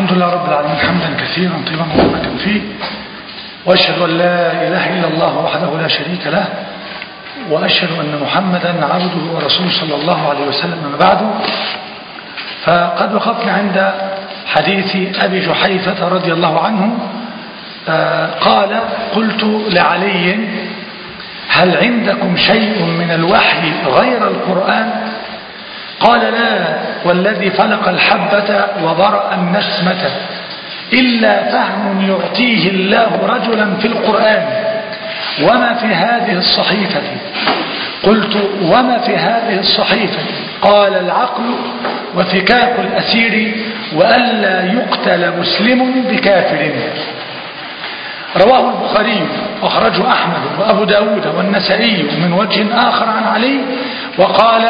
الحمد لله رب العالمين حمدا كثيرا طيبا مباركا فيه وأشهد أن لا إله إلا الله وحده لا شريك له وأشهد أن محمدا عبده ورسوله صلى الله عليه وسلم ما بعد فقد وقفنا عند حديث أبي جحيفة رضي الله عنه قال قلت لعلي هل عندكم شيء من الوحي غير القرآن قال لا والذي فلق الحبة وبرأ النسمة إلا فهم يعطيه الله رجلا في القرآن وما في هذه الصحيفة قلت وما في هذه الصحيفة قال العقل وفكاك الأسير وألا يقتل مسلم بكافر رواه البخاري أخرجه أحمد وأبو داود والنسائي من وجه آخر عن علي وقال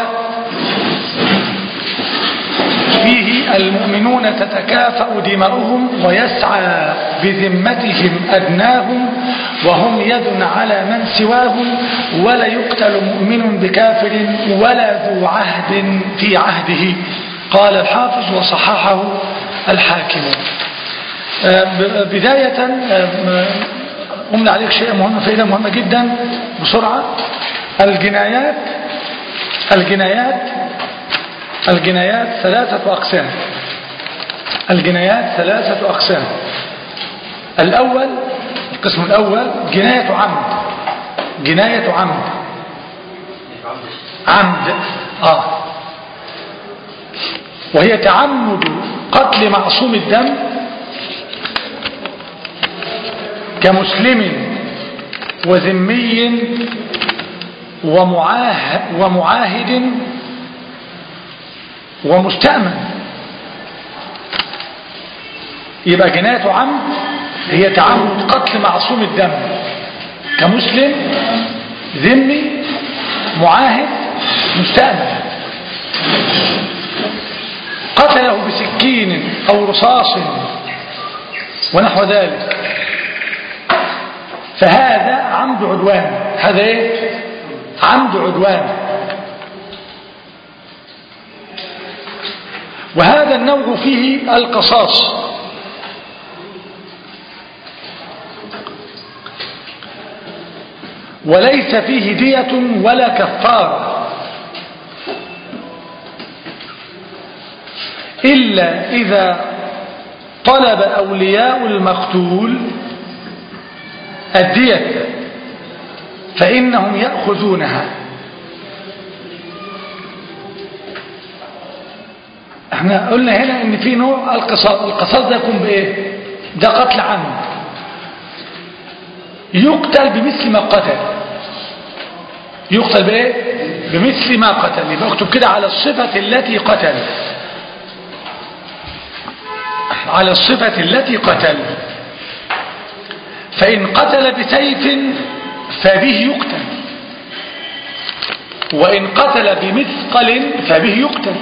فيه المؤمنون تتكافأ دماؤهم ويسعى بذمتهم أدناهم وهم يد على من سواهم ولا يقتل مؤمن بكافر ولا ذو عهد في عهده قال الحافظ وصححه الحاكم بداية أمن عليك شيء مهم فائدة مهمة جدا بسرعة الجنايات الجنايات الجنايات ثلاثة أقسام الجنايات ثلاثة أقسام الأول القسم الأول جناية عمد جناية عمد عمد آه وهي تعمد قتل معصوم الدم كمسلم وذمي ومعاهد, ومعاهد ومستأمن يبقى جناية عمد هي تعمد قتل معصوم الدم كمسلم ذمي معاهد مستأمن قتله بسكين أو رصاص ونحو ذلك فهذا عمد عدوان هذا ايه عمد عدوان وهذا النوع فيه القصاص وليس فيه دية ولا كفارة إلا إذا طلب أولياء المقتول الدية فإنهم يأخذونها احنا قلنا هنا ان في نوع القصاص القصاص ده يكون بايه ده قتل عمد يقتل بمثل ما قتل يقتل بايه بمثل ما قتل يبقى اكتب كده على الصفة التي قتل على الصفة التي قتل فإن قتل بسيف فبه يقتل وإن قتل بمثقل فبه يقتل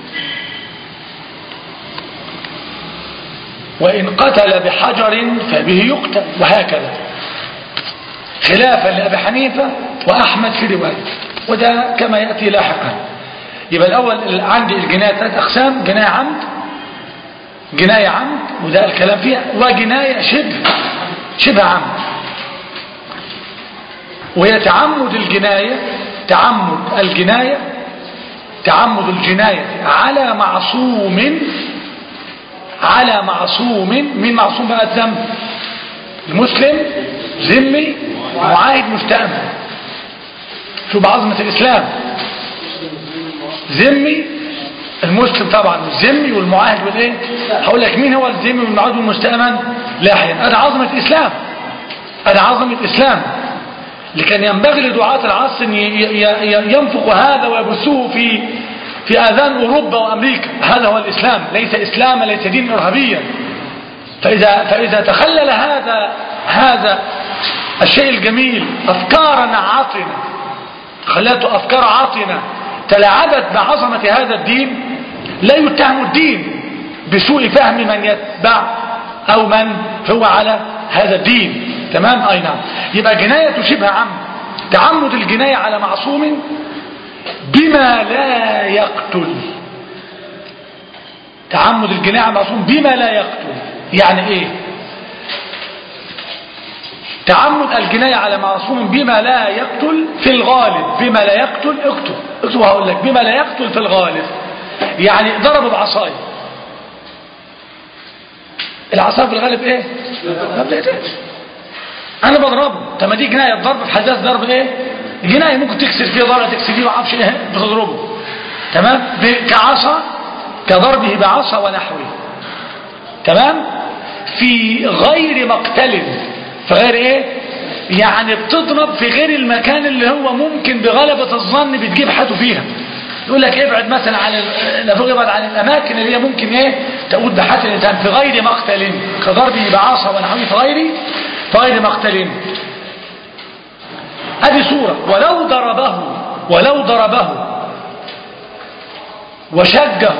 وإن قتل بحجر فبه يقتل وهكذا خلافا لأبي حنيفة وأحمد في رواية وده كما يأتي لاحقا يبقى الأول عندي الجناية ثلاث أقسام جناية عمد جناية عمد وده الكلام فيها وجناية شبه شبه عمد وهي تعمد الجناية تعمد الجناية تعمد الجناية على معصوم على معصوم من معصوم بقى الذنب المسلم ذمي معاهد مستأمن شوف عظمة الإسلام ذمي المسلم طبعا والذمي والمعاهد والايه هقول لك مين هو الذمي والمعاهد والمستأمن لاحيا هذا عظمة الإسلام هذا عظمة الإسلام لكن ينبغي لدعاة العصر ان ينفق هذا ويبثوه في في آذان أوروبا وأمريكا هذا هو الإسلام ليس إسلاما ليس دين إرهابيا فإذا, فإذا تخلل هذا هذا الشيء الجميل أفكارنا عاطنة خلته أفكار عاطنة تلاعبت بعظمة هذا الدين لا يتهم الدين بسوء فهم من يتبع أو من هو على هذا الدين تمام أي نعم يبقى جناية شبه عمد تعمد الجناية على معصوم بما لا يقتل تعمد الجناية على معصوم بما لا يقتل يعني ايه تعمد الجناية على معصوم بما لا يقتل في الغالب بما لا يقتل اكتب اكتب هقول لك بما لا يقتل في الغالب يعني ضربه بعصايه العصايه في الغالب ايه ما بتقتلش انا بضربه طب ما دي جنايه الضرب في حدث ضرب ايه جنايه ممكن تكسر فيه ضربه تكسر فيه ما اعرفش ايه بتضربه تمام ب- كعصا كضربه بعصا ونحوه تمام في غير مقتل في غير ايه يعني بتضرب في غير المكان اللي هو ممكن بغلبة الظن بتجيب حده فيها يقول لك ابعد مثلا عن ال- لا تبعد عن الاماكن اللي هي ممكن ايه تقود بحث الانسان في غير مقتل كضربه بعصا ونحوه في غير في غير مقتل ادي صورة ولو ضربه ولو ضربه وشجه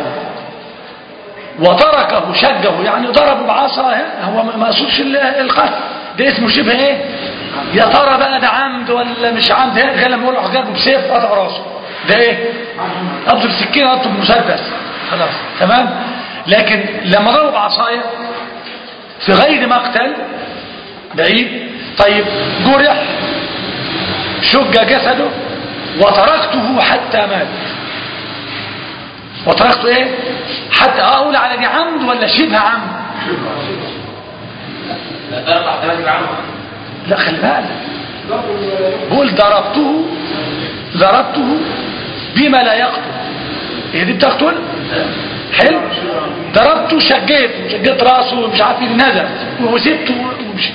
وتركه شجه يعني ضربه بعصا هو ما يقصدش ال- القتل ده اسمه شبه ايه يا ترى بقى ده عمد ولا مش عمد غير لما يقول جابه بسيف قطع راسه ده ايه اضرب سكينه اضرب مسدس خلاص تمام لكن لما ضربه بعصايه في غير مقتل بعيد طيب جرح شج جسده وتركته حتى مات وتركته ايه حتى اقول على دي عمد ولا شبه عمد لا تقطع ثلاثة عام لا خلي بالك بقول ضربته ضربته بما لا يقتل هي دي بتقتل حلو ضربته شجيته شجيت راسه مش عارف ايه نزل وسبته ومشي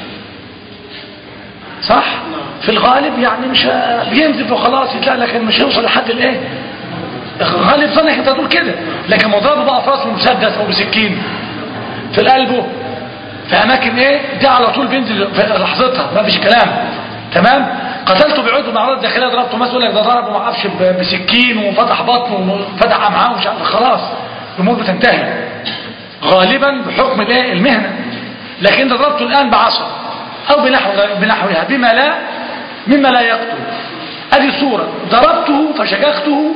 صح في الغالب يعني مش ه- بينزف وخلاص يتلاقي لكن مش هيوصل لحد الايه غالب ظنك انت تقول كده لكن مضربه بقى في راسه مسدس او بسكين في قلبه في اماكن ايه دي على طول بينزل في لحظتها ما فيش كلام تمام قتلته بعود من اعراض الداخليه ضربته مثلا يقول لك ده ضربه ما اعرفش ب- بسكين وفتح بطنه وفتح امعاه ومش عارف خلاص الامور بتنتهي غالبا بحكم الايه المهنه لكن انت ضربته الان بعصا او بنحو بنحوها بما لا مما لا يقتل ادي صوره ضربته فشجخته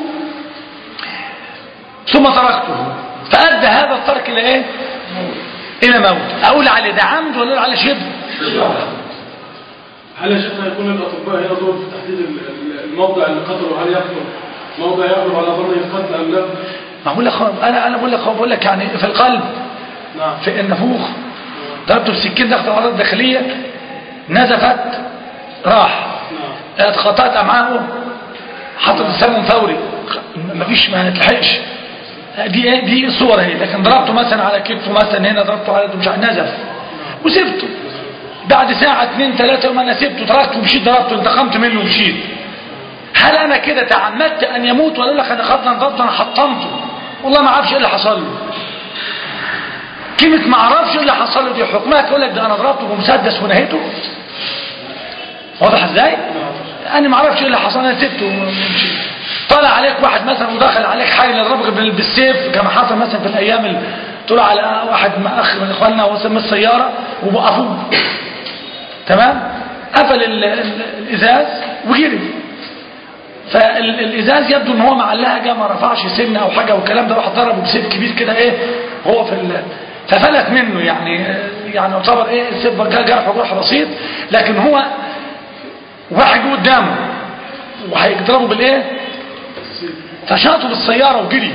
ثم تركته فادى هذا الترك الى ايه الى موت اقول عليه ده عمد ولا أقول عليه شبه هل يا شيخنا يكون الاطباء هنا دور في تحديد ال- ال- الموضع اللي قتله هل يقتل موضع يغلب على ظنه القتل ام لا؟ ما بقول لك انا انا بقول لك بقول لك يعني في القلب نعم في النفوخ ضربته بسكين دخلت الاعراض الداخليه نزفت راح نعم اتخطأت امعائه حطت السمم فوري مفيش ما نتلحقش دي ايه دي الصور اهي لكن ضربته مثلا على كتفه مثلا هنا ضربته على مش عارف نزف وسبته بعد ساعة اتنين تلاتة يوم انا سبته تركته ومشيت ضربته انتقمت منه ومشيت هل انا كده تعمدت ان يموت ولا اقول لك انا خدنا ضربته انا حطمته والله ما اعرفش ايه اللي حصل له كلمة ما اعرفش ايه اللي حصل له دي حكمها تقول لك ده انا ضربته بمسدس ونهيته واضح ازاي؟ انا ما اعرفش ايه اللي حصل انا سبته ومشيت طلع عليك واحد مثلا ودخل عليك حاجه يضربك بال- بالسيف كما حصل مثلا في الايام اللي طلع على واحد من اخ من اخواننا وسم السياره ووقفوه تمام قفل ال- ال- الازاز وجري فالازاز يبدو ان هو مع اللهجه ما رفعش سن او حاجه والكلام ده راح ضربه بسيف كبير كده ايه هو في ال... ففلت منه يعني يعني يعتبر ايه السيف جا- جرحه جرح بسيط لكن هو واحد جه قدامه وهيضربه بالايه فشاطه بالسياره وجري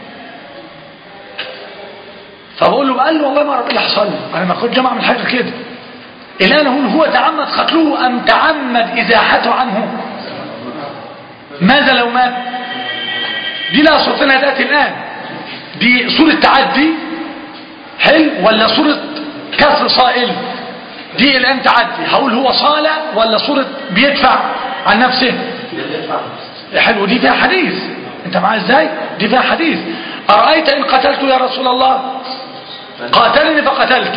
فبقول له قال له والله ما اعرف ايه اللي حصل له انا ما كنت جمع من حاجه كده الان اقول هو تعمد قتله ام تعمد ازاحته عنه ماذا لو مات دي لها صورتين هتاتي الان دي صوره تعدي حلو ولا صوره كسر صائل دي الان تعدي هقول هو صالة ولا صوره بيدفع عن نفسه حلو دي فيها حديث انت معايا ازاي دي فيها حديث ارايت ان قتلت يا رسول الله قاتلني فقتلته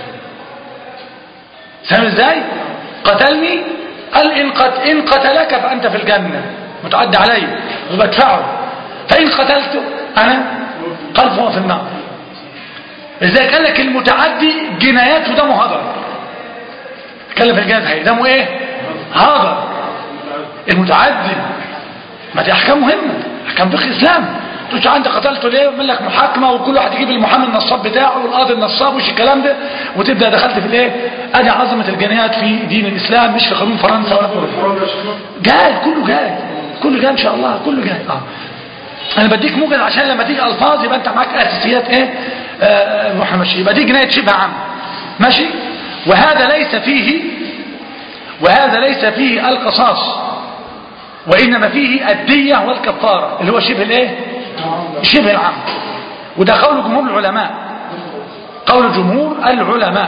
فاهم ازاي قتلني قال ان قت ان قتلك فانت في الجنه متعدى علي وبدفعه فان قتلته انا قال فهو في النار ازاي قال لك المتعدي جناياته دمه هدر اتكلم في الجنايات هي دمه ايه هدر المتعدي ما دي احكام مهمه احكام فقه الاسلام تقولش عندي قتلته ليه يعمل لك محاكمه وكل واحد يجيب المحامي النصاب بتاعه والقاضي النصاب وش الكلام ده وتبدا دخلت في الايه ادي عظمه الجنايات في دين الاسلام مش في قانون فرنسا ولا أوروبا. حرام يا شيخنا جاي كله جاي كله جاي ان شاء الله كله جاي اه انا بديك موجز عشان لما تيجي الفاظ يبقى انت معاك اساسيات ايه آه روح ماشي يبقى دي جنايه شبه عام ماشي وهذا ليس فيه وهذا ليس فيه القصاص وانما فيه الديه والكفاره اللي هو شبه الايه شبه العام وده قول جمهور العلماء قول جمهور العلماء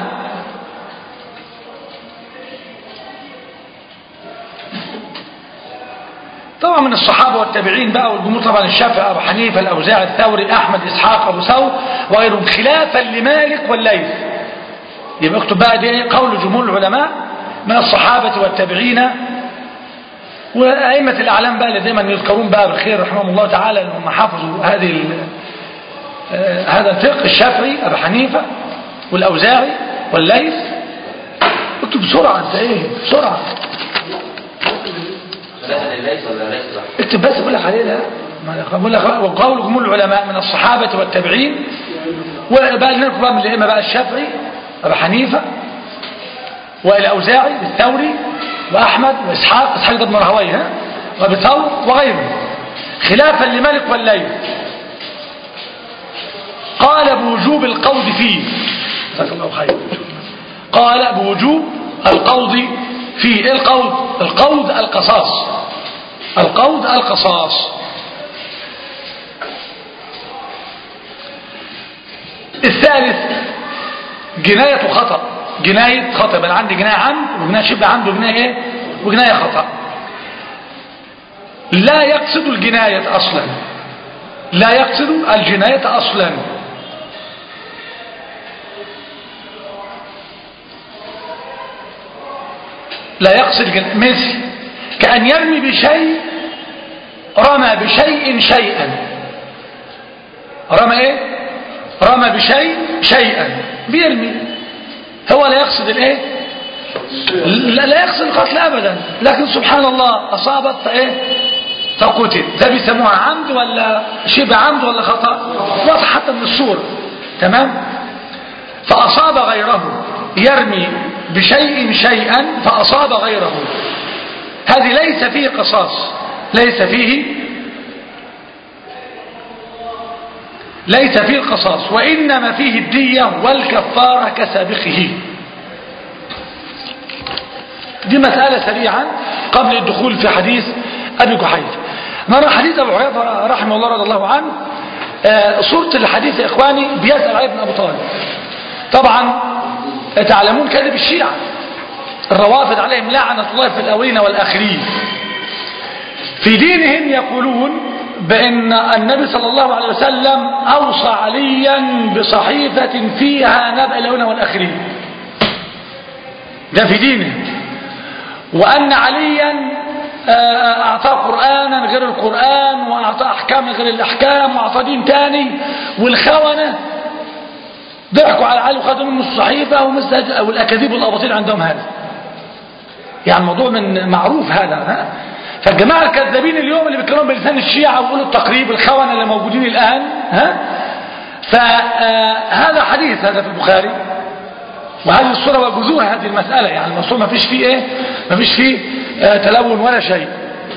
طبعا من الصحابة والتابعين بقى والجمهور طبعا الشافعي أبو حنيفة الأوزاعي الثوري أحمد إسحاق أبو ثور وغيرهم خلافا لمالك والليث يبقى اكتب بقى دي قول جمهور العلماء من الصحابة والتابعين وأئمة الأعلام بقى اللي دايما يذكرون بقى بالخير رحمهم الله تعالى أنهم حفظوا هذه ال- آه، هذا الفقه الشافعي أبو حنيفة والأوزاعي والليث اكتب بسرعة انت ايه بسرعة ثلاثة لليس ولا ليس واحد؟ اكتب بس بقول لك عليه لا ما أنا بقول لك وقول جمهور العلماء من الصحابة والتابعين وبقى لنا بقى من الائمه بقى الشافعي ابو حنيفه والاوزاعي الثوري واحمد واسحاق اسحاق بن راهويه ها وابي ثور وغيره خلافا لمالك والليل قال بوجوب القود فيه جزاك الله خير قال بوجوب القود فيه ايه القود القود القصاص القود القصاص الثالث جناية خطأ جناية خطأ بل عندي جناية عمد وجناية شبه عمد وجناية ايه وجناية خطأ لا يقصد الجناية أصلا لا يقصد الجناية أصلا لا يقصد الجناية مثل كأن يرمي بشيء رمى بشيء شيئا رمى ايه رمى بشيء شيئا بيرمي هو لا يقصد الايه لا, لا يقصد القتل ابدا لكن سبحان الله اصابت ايه فقتل ده بيسموها عمد ولا شبه عمد ولا خطا واضح حتى من الصوره تمام فاصاب غيره يرمي بشيء شيئا فاصاب غيره هذه ليس فيه قصاص ليس فيه ليس فيه القصاص وإنما فيه الدية والكفارة كسابقه دي مسألة سريعا قبل الدخول في حديث أبي كحيل نرى حديث أبو هريرة رحمه الله رضي الله عنه آه، صورة الحديث يا إخواني بيسأل علي بن أبو طالب طبعا تعلمون كذب الشيعة الروافد عليهم لعنة الله في الأولين والآخرين في دينهم يقولون بأن النبي صلى الله عليه وسلم أوصى عليا بصحيفة فيها نبأ الأولين والآخرين ده في دينهم وأن عليا آه، أعطاه قرآنا غير القرآن وأعطاه أحكام غير الأحكام وأعطاه دين تاني والخونة ضحكوا على علي وخدوا منه الصحيفة ومثل والأكاذيب والأباطيل عندهم هذا يعني الموضوع من معروف هذا ها؟ فالجماعة الكذابين اليوم اللي بيتكلموا بلسان الشيعة ويقولوا التقريب الخونة اللي موجودين الآن ها فهذا حديث هذا في البخاري وهذه الصورة وجذور هذه المسألة يعني الموضوع ما فيش فيه ايه ما فيش فيه آه تلون ولا شيء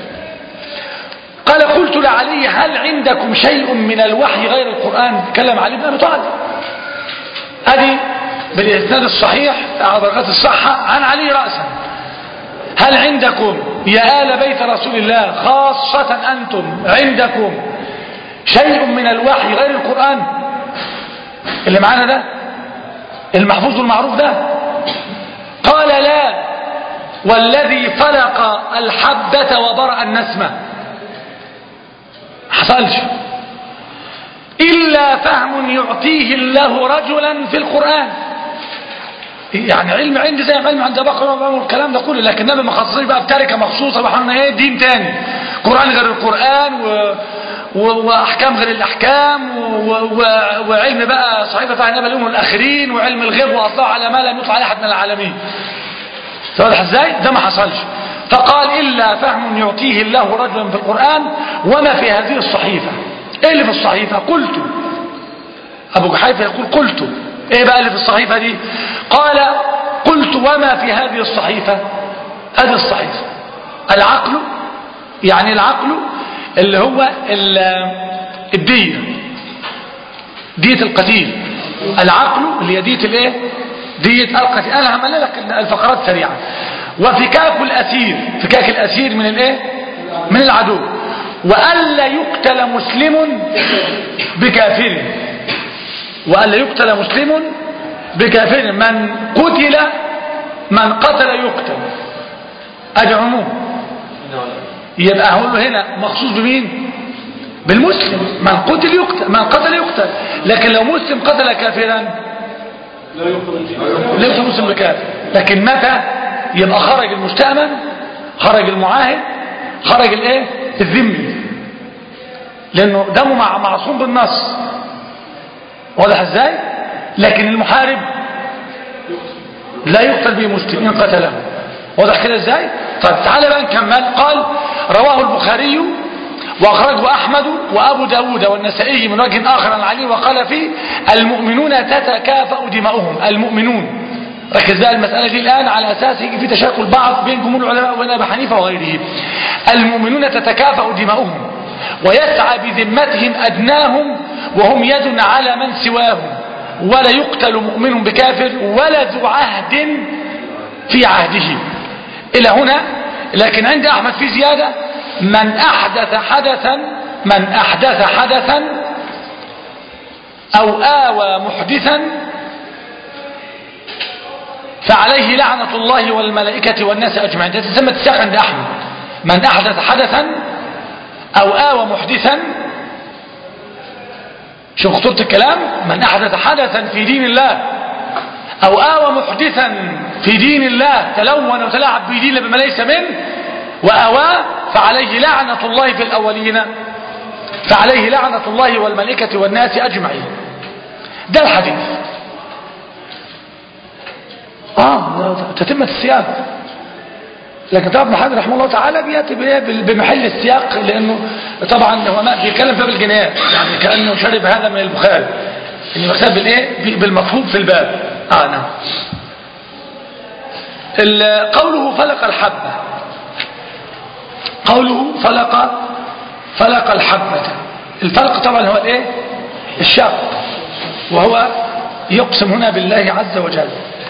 قال قلت لعلي هل عندكم شيء من الوحي غير القرآن تكلم علي بن أبي طالب هذه بالإسناد الصحيح على درجات الصحة عن علي رأسا هل عندكم يا آل بيت رسول الله خاصة أنتم عندكم شيء من الوحي غير القرآن اللي معانا ده المحفوظ والمعروف ده قال لا والذي فلق الحبة وبرأ النسمة حصلش إلا فهم يعطيه الله رجلا في القرآن يعني علم عندي زي علم عند بقرة والكلام ده كله لكن النبي ما خصصش بقى بتركه مخصوصة بحنا ايه دين تاني قرآن غير القرآن و... و... واحكام غير الاحكام و... و... وعلم بقى صحيفة فيها النبي اليوم الاخرين وعلم الغيب واطلع على ما لم يطلع عليه احد من العالمين واضح ازاي ده ما حصلش فقال الا فهم يعطيه الله رجلا في القرآن وما في هذه الصحيفة ايه اللي في الصحيفة قلت ابو جحيفة يقول قلت ايه بقى اللي في الصحيفة دي قال قلت وما في هذه الصحيفة هذه الصحيفة العقل يعني العقل اللي هو الدية دية القتيل العقل اللي هي دية الايه دية القتيل انا همل لك الفقرات سريعا وفكاك الاسير فكاك الاسير من الايه من العدو والا يقتل مسلم بكافر والا يقتل مسلم بكافر من قتل من قتل يقتل ادي عموم يبقى هقول له هنا مخصوص بمين بالمسلم من قتل يقتل من قتل يقتل لكن لو مسلم قتل كافرا لا يقتل لا يقتل مسلم بكافر لكن متى يبقى خرج المستأمن خرج المعاهد خرج الايه الذمي لانه دمه مع معصوم بالنص واضح ازاي لكن المحارب لا يقتل به مسلم ان قتله واضح كده ازاي طيب تعالى بقى نكمل قال رواه البخاري واخرجه احمد وابو داود والنسائي من وجه اخر عن علي وقال فيه المؤمنون تتكافأ دماؤهم المؤمنون ركز بقى المسألة دي الآن على أساس يجي في تشاكل بعض بين جمهور العلماء وبين أبي حنيفة وغيره المؤمنون تتكافأ دماؤهم ويسعى بذمتهم أدناهم وهم يد على من سواهم ولا يقتل مؤمن بكافر ولا ذو عهد في عهده إلى هنا لكن عند أحمد في زيادة من أحدث حدثا من أحدث حدثا أو آوى محدثا فعليه لعنة الله والملائكة والناس أجمعين تسمى الساق عند أحمد من أحدث حدثا أو آوى محدثا شو خطورة الكلام من أحدث حدثا في دين الله أو آوى محدثا في دين الله تلون وتلاعب بدين بما ليس منه وأواه فعليه لعنة الله في الأولين فعليه لعنة الله والملائكة والناس أجمعين ده الحديث آه تتمة السياق لكن طبعا ابن حجر رحمه الله تعالى بياتي بمحل السياق لانه طبعا هو ما بيتكلم في باب الجنايات يعني كانه شرب هذا من البخاري انه مكتب بالايه بالمفهوم في الباب اه نعم قوله فلق الحبه قوله فلق فلق الحبه الفلق طبعا هو الايه الشق وهو يقسم هنا بالله عز وجل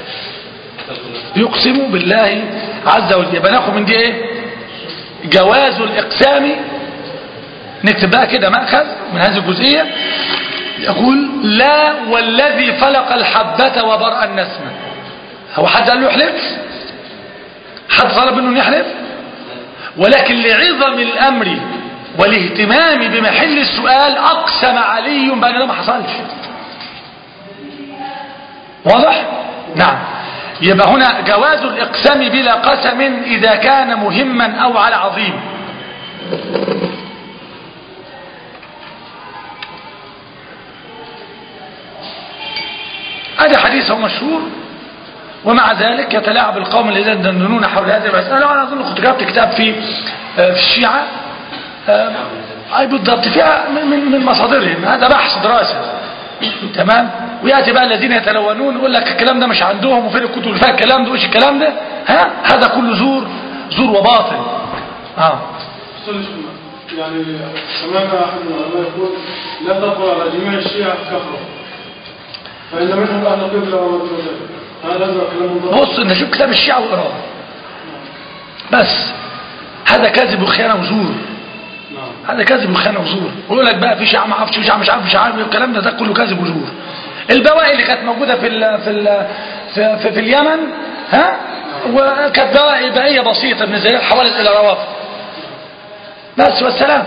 يقسم بالله عز وجل يبقى ناخد من دي ايه جواز الاقسام نكتب بقى كده مأخذ من هذه الجزئية يقول لا والذي فلق الحبة وبرأ النسمة هو حد قال له يحلف حد طلب منه يحلف ولكن لعظم الأمر والاهتمام بمحل السؤال أقسم علي بأن ده ما حصلش واضح نعم يبقى هنا جواز الإقسام بلا قسم إذا كان مهما أو على عظيم هذا حديث هو مشهور ومع ذلك يتلاعب القوم الذين يدندنون حول هذه المسألة وأنا أظن كنت كتبت كتاب في في الشيعة أي بالضبط فيها من من مصادرهم هذا بحث دراسة تمام وياتي بقى الذين يتلونون يقول لك الكلام ده مش عندهم وفين الكتب اللي فيها الكلام ده وايش الكلام ده ها هذا كله زور زور وباطل اه يعني سمعنا احد العلماء يقول لا تقرا على جميع الشيعة كفرة فإن منهم أهل قبلة ومن هذا هذا كلام بص انت شوف كتاب الشيعة واقراه بس هذا كذب وخيانة وزور نعم هذا كذب وخيانة وزور ويقول لك بقى في شيعة ما اعرفش في شيعة مش عارف مش عارف الكلام ده ده كله كذب وزور البواقي اللي كانت موجودة في ال في ال في, في, في اليمن ها وكانت بواقي بقية بسيطة من زي حوالت إلى روافض بس والسلام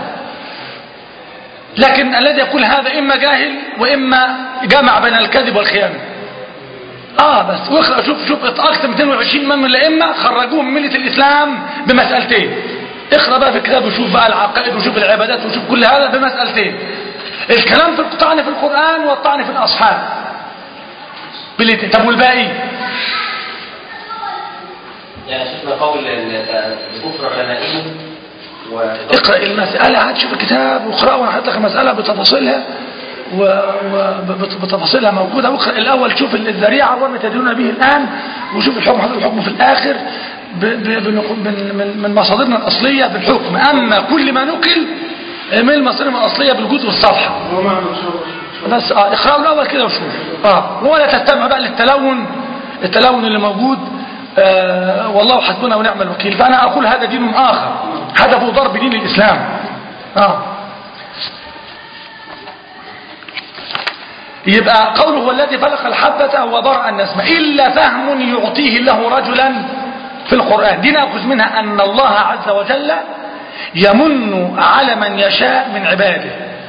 لكن الذي يقول هذا إما جاهل وإما جمع بين الكذب والخيانة اه بس واقرا شوف شوف اكثر من 22 من الائمه خرجوهم من مله الاسلام بمسالتين اقرا بقى في الكتاب وشوف بقى العقائد وشوف العبادات وشوف كل هذا بمسالتين الكلام في الطعن في القران والطعن في الاصحاب بالاثنين طب والباقي يعني شفنا قول الكفر علمائهم اقرأ المسألة هات شوف الكتاب واقرأ وانا حاطط لك المسألة بتفاصيلها وبتفاصيلها موجودة واقرأ الأول شوف الذريعة وما تدلون به الآن وشوف الحكم هذا الحكم في الآخر ب- ب- بنق- من من- من مصادرنا الأصلية بالحكم أما كل ما نقل من المصادر الأصلية بالجزء والصفحة هو معنى إن شاء الله بس اه اقرأوا الأول كده وشوف اه ولا تستمع بقى للتلون التلون اللي موجود آه والله حسبنا ونعم الوكيل فأنا أقول هذا دين آخر هدفه ضرب دين الإسلام اه يبقى قوله هو الذي فلق الحبة وبرأ النسمة إلا فهم يعطيه الله رجلا في القرآن دي نأخذ منها أن الله عز وجل يمن على من يشاء من عباده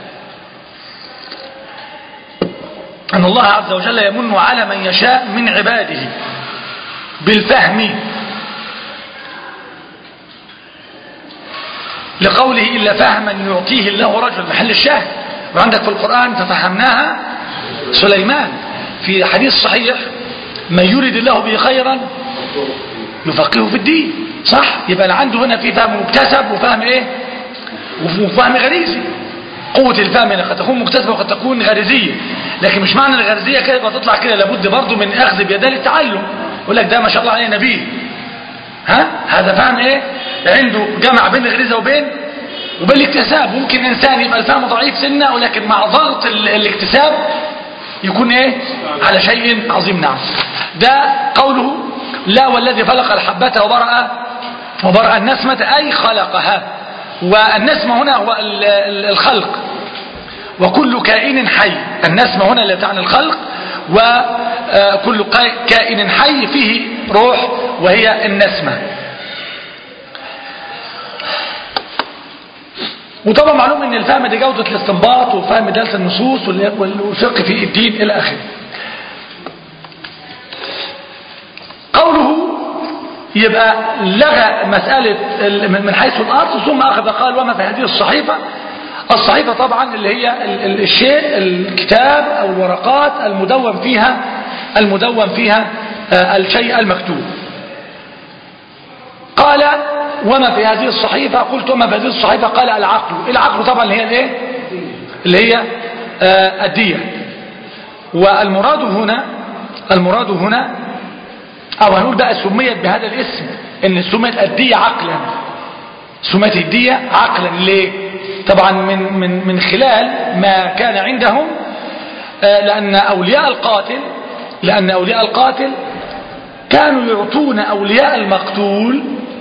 أن الله عز وجل يمن على من يشاء من عباده بالفهم لقوله إلا فهما يعطيه الله رجل محل الشاهد وعندك في القرآن ففهمناها سليمان في حديث صحيح من يريد الله به خيرا يفقهه في الدين صح يبقى اللي عنده هنا في فهم مكتسب وفهم ايه وفهم غريزي قوة الفهم يعني قد تكون مكتسبة وقد تكون غريزية لكن مش معنى الغريزية كده يبقى تطلع كده لابد برضه من اخذ بيدها للتعلم يقول لك ده ما شاء الله عليه نبيه ها هذا فهم ايه عنده جمع بين الغريزة وبين وبين الاكتساب ممكن انسان يبقى الفهم ضعيف سنة ولكن مع ضغط ال- الاكتساب يكون ايه على شيء عظيم نعم ده قوله لا والذي فلق الحبة وبرأ وبرأ النسمة أي خلقها والنسمة هنا هو ال- ال- الخلق وكل كائن حي النسمة هنا اللي تعني الخلق وكل قا- كائن حي فيه روح وهي النسمة وطبعا معلوم ان الفهم دي جودة الاستنباط وفهم دلالة النصوص وال- وال- والفقه في الدين الى اخره قوله يبقى لغى مسألة ال- من من حيث الأرض ثم أخذ قال وما في هذه الصحيفة الصحيفة طبعا اللي هي ال- ال- الشيء الكتاب أو الورقات المدون فيها المدون فيها آه، الشيء المكتوب قال وما في هذه الصحيفة قلت وما في هذه الصحيفة قال العقل العقل طبعا اللي هي الايه اللي هي آه، الدية والمراد هنا المراد هنا او هنقول بقى سميت بهذا الاسم ان سميت الدية عقلا سميت الدية عقلا ليه طبعا من, من, من خلال ما كان عندهم آه، لان اولياء القاتل لان اولياء القاتل كانوا يعطون اولياء المقتول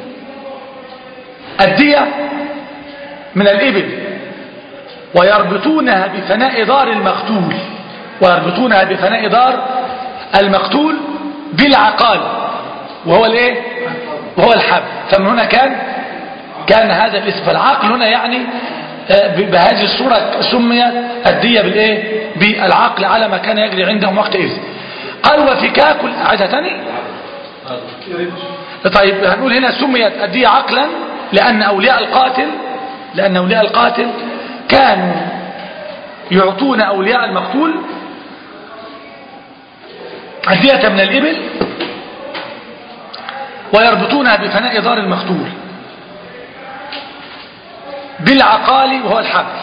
الدية من الإبل ويربطونها بفناء دار المقتول ويربطونها بفناء دار المقتول بالعقال وهو الايه وهو الحب فمن هنا كان كان هذا الاسم فالعقل هنا يعني آه، ب- بهذه الصورة سميت الدية بالايه بالعقل على ما كان يجري عندهم وقتئذ قال وفكاك أعيدها تاني يا ريت طيب هنقول هنا سميت الدية عقلا لأن أولياء القاتل لأن أولياء القاتل كانوا يعطون أولياء المقتول الدية من الإبل ويربطونها بفناء دار المقتول بالعقال وهو الحبل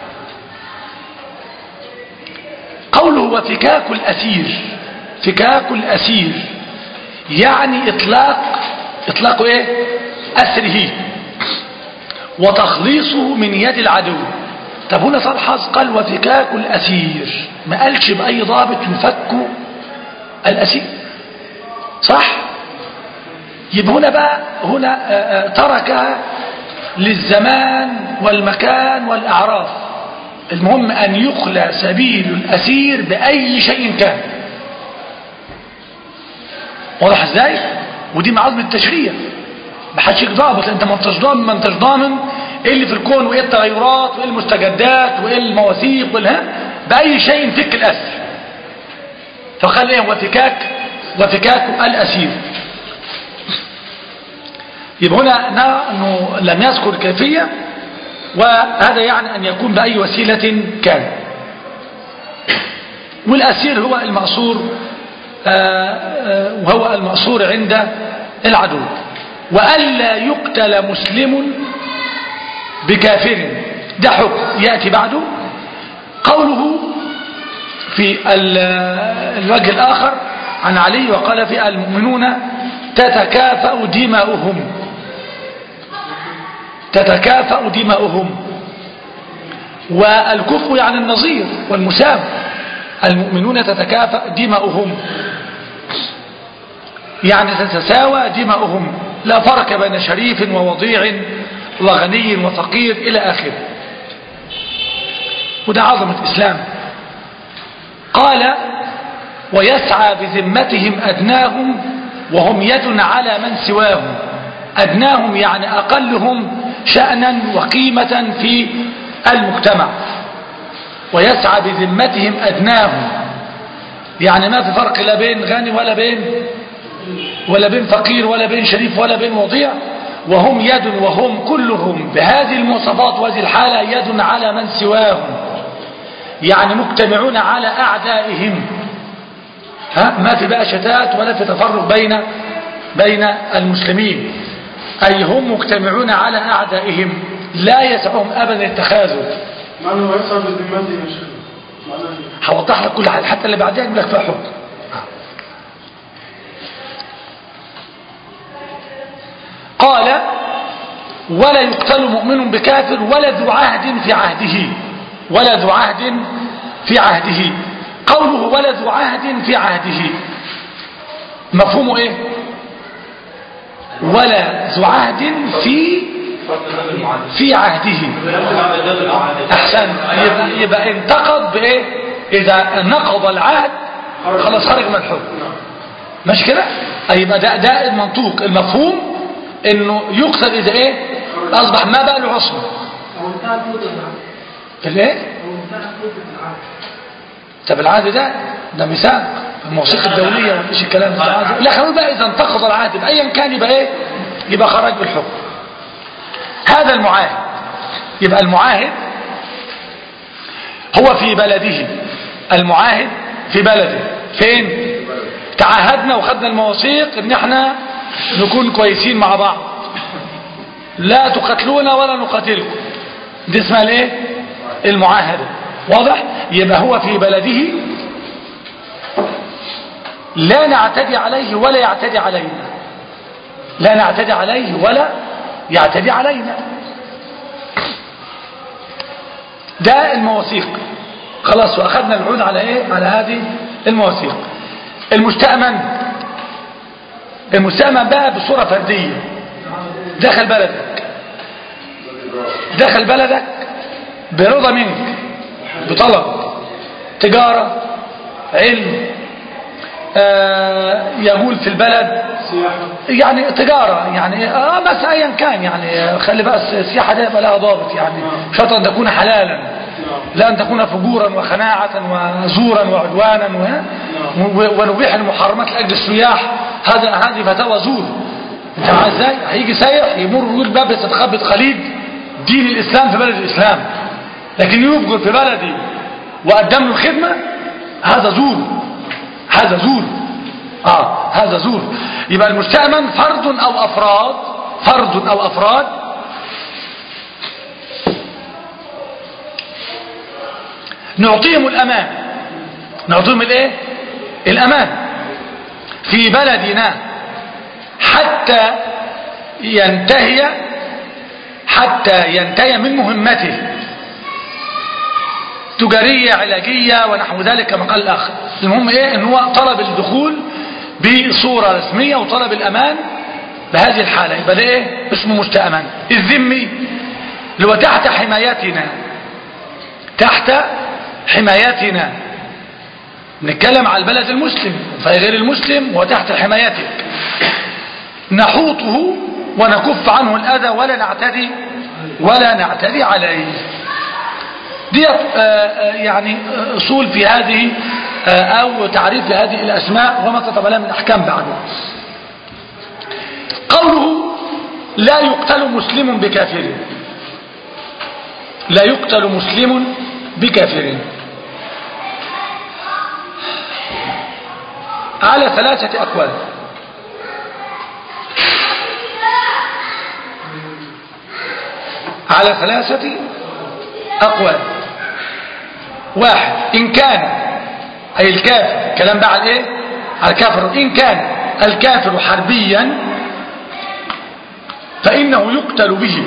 قوله وفكاك الأسير فكاك الأسير يعني إطلاق إطلاق إيه أسره وتخليصه من يد العدو طب هنا تلحظ قال وفكاك الأسير ما قالش بأي ضابط يفك الأسير صح يبقى هنا بقى هنا آه، آه، تركها للزمان والمكان والأعراف المهم أن يخلى سبيل الأسير بأي شيء كان واضح ازاي ودي معاذ التشريع ما حدش ضابط انت ما انتش ضامن ما انتش ضامن ايه اللي في الكون وايه التغيرات وايه المستجدات وايه المواثيق والها باي شيء فك الاسر فقال ايه وفكاك وفكاك الاسير يبقى هنا نرى انه لم يذكر كيفيه وهذا يعني ان يكون باي وسيله كان والاسير هو المأسور آه، آه، وهو المأسور عند العدو وألا يقتل مسلم بكافر ده حكم يأتي بعده قوله في ال- الوجه الآخر عن علي وقال في المؤمنون تتكافأ دماؤهم تتكافأ دماؤهم والكفء يعني النظير والمساوي المؤمنون تتكافأ دماؤهم يعني تتساوى دماؤهم لا فرق بين شريف ووضيع وغني وفقير إلى آخره وده عظمة الإسلام قال ويسعى بذمتهم أدناهم وهم يد على من سواهم أدناهم يعني أقلهم شأنا وقيمة في المجتمع ويسعى بذمتهم أدناهم يعني ما في فرق لا بين غني ولا بين ولا بين فقير ولا بين شريف ولا بين وضيع وهم يد وهم كلهم بهذه المواصفات وهذه الحالة يد على من سواهم يعني مجتمعون على أعدائهم ها ما في بقى شتات ولا في تفرق بين بين المسلمين أي هم مجتمعون على أعدائهم لا يسعهم أبدا اتخاذه معنى ويسعى بذمته يا شيخ معناه إيه؟ هوضح لك كل حاجة حتى اللي بعدها يجيب لك فيها حكم قال ولا يقتل مؤمن بكافر ولا ذو عهد في عهده ولا ذو عهد في عهده قوله ولا ذو عهد في عهده مفهومه ايه ولا ذو عهد في في عهده احسن يبقى, يبقى انتقض بايه اذا نقض العهد خلاص خرج من الحكم مش كده أي يبقى ده ده المنطوق المفهوم انه يقتل اذا ايه اصبح ما بقى له عصمه الايه طب العهد ده ده ميثاق المواثيق الدوليه وايش الكلام ده عهد. لا خلونا بقى اذا انتقض العهد بايا كان يبقى ايه يبقى خرج بالحكم هذا المعاهد يبقى المعاهد هو في بلده المعاهد في بلده فين تعاهدنا وخدنا المواثيق ان احنا نكون كويسين مع بعض لا تقتلونا ولا نقاتلكم دي اسمها الايه المعاهدة واضح يبقى هو في بلده لا نعتدي عليه ولا يعتدي علينا لا نعتدي عليه ولا يعتدي علينا ده المواثيق خلاص واخذنا العود على ايه على هذه المواثيق المستأمن المستأمن بقى بصورة فردية دخل بلدك دخل بلدك برضا منك بطلب تجارة علم آه يقول في البلد سياحة يعني تجارة يعني اه بس ايا كان يعني خلي بقى السياحة دي يبقى لها ضابط يعني شرط ان تكون حلالا لا ان تكون فجورا وخناعة وزورا وعدوانا و- و- ونبيح المحرمات لاجل السياح هذا هذه فتاوى زور انت معاه ازاي هيجي سايح يمر يقول باب يستخبط خليج دين الاسلام في بلد الاسلام لكن يفجر في بلدي وقدم له الخدمة هذا زور هذا زور اه هذا زور يبقى المستأمن فرد او افراد فرد او افراد نعطيهم الامان نعطيهم الايه الامان في بلدنا حتى ينتهي حتى ينتهي من مهمته تجارية علاجية ونحو ذلك كما قال الأخ المهم إيه إن هو طلب الدخول بصورة رسمية وطلب الأمان بهذه الحالة يبقى ده إيه اسمه مستأمن الذمي اللي هو تحت حمايتنا تحت حمايتنا نتكلم على البلد المسلم فغير المسلم هو تحت حمايتك نحوطه ونكف عنه الأذى ولا نعتدي ولا نعتدي عليه دي يعني أصول في هذه أو تعريف لهذه الأسماء وما تطلب لها من أحكام بعده قوله لا يقتل مسلم بكافر لا يقتل مسلم بكافر على ثلاثة أقوال على ثلاثة أقوال واحد إن كان أي الكافر كلام بقى على إيه على الكافر إن كان الكافر حربيا فإنه يقتل به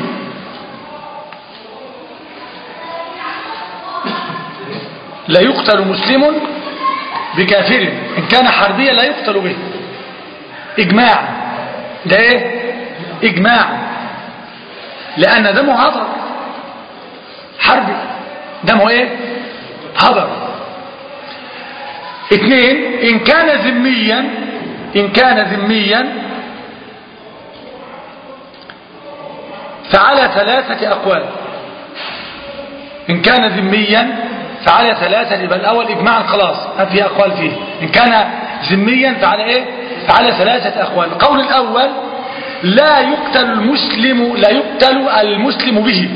لا يقتل مسلم بكافر إن كان حربيا لا يقتل به إجماع ده إيه إجماع لأن دمه هضر حربي دمه إيه هضر اثنين إن كان ذميا إن كان ذميا فعلى ثلاثة أقوال إن كان ذميا فعلى ثلاثة يبقى الأول إجماعا خلاص ما في أقوال فيه إن كان ذميا فعلى إيه فعلى ثلاثة أقوال القول الأول لا يقتل المسلم لا يقتل المسلم به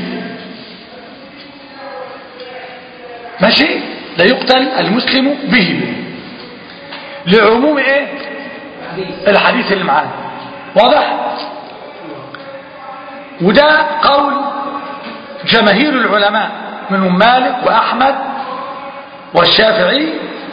ماشي لا يقتل المسلم به لعموم ايه الحديث اللي معانا واضح وده قول جماهير العلماء منهم مالك وأحمد والشافعي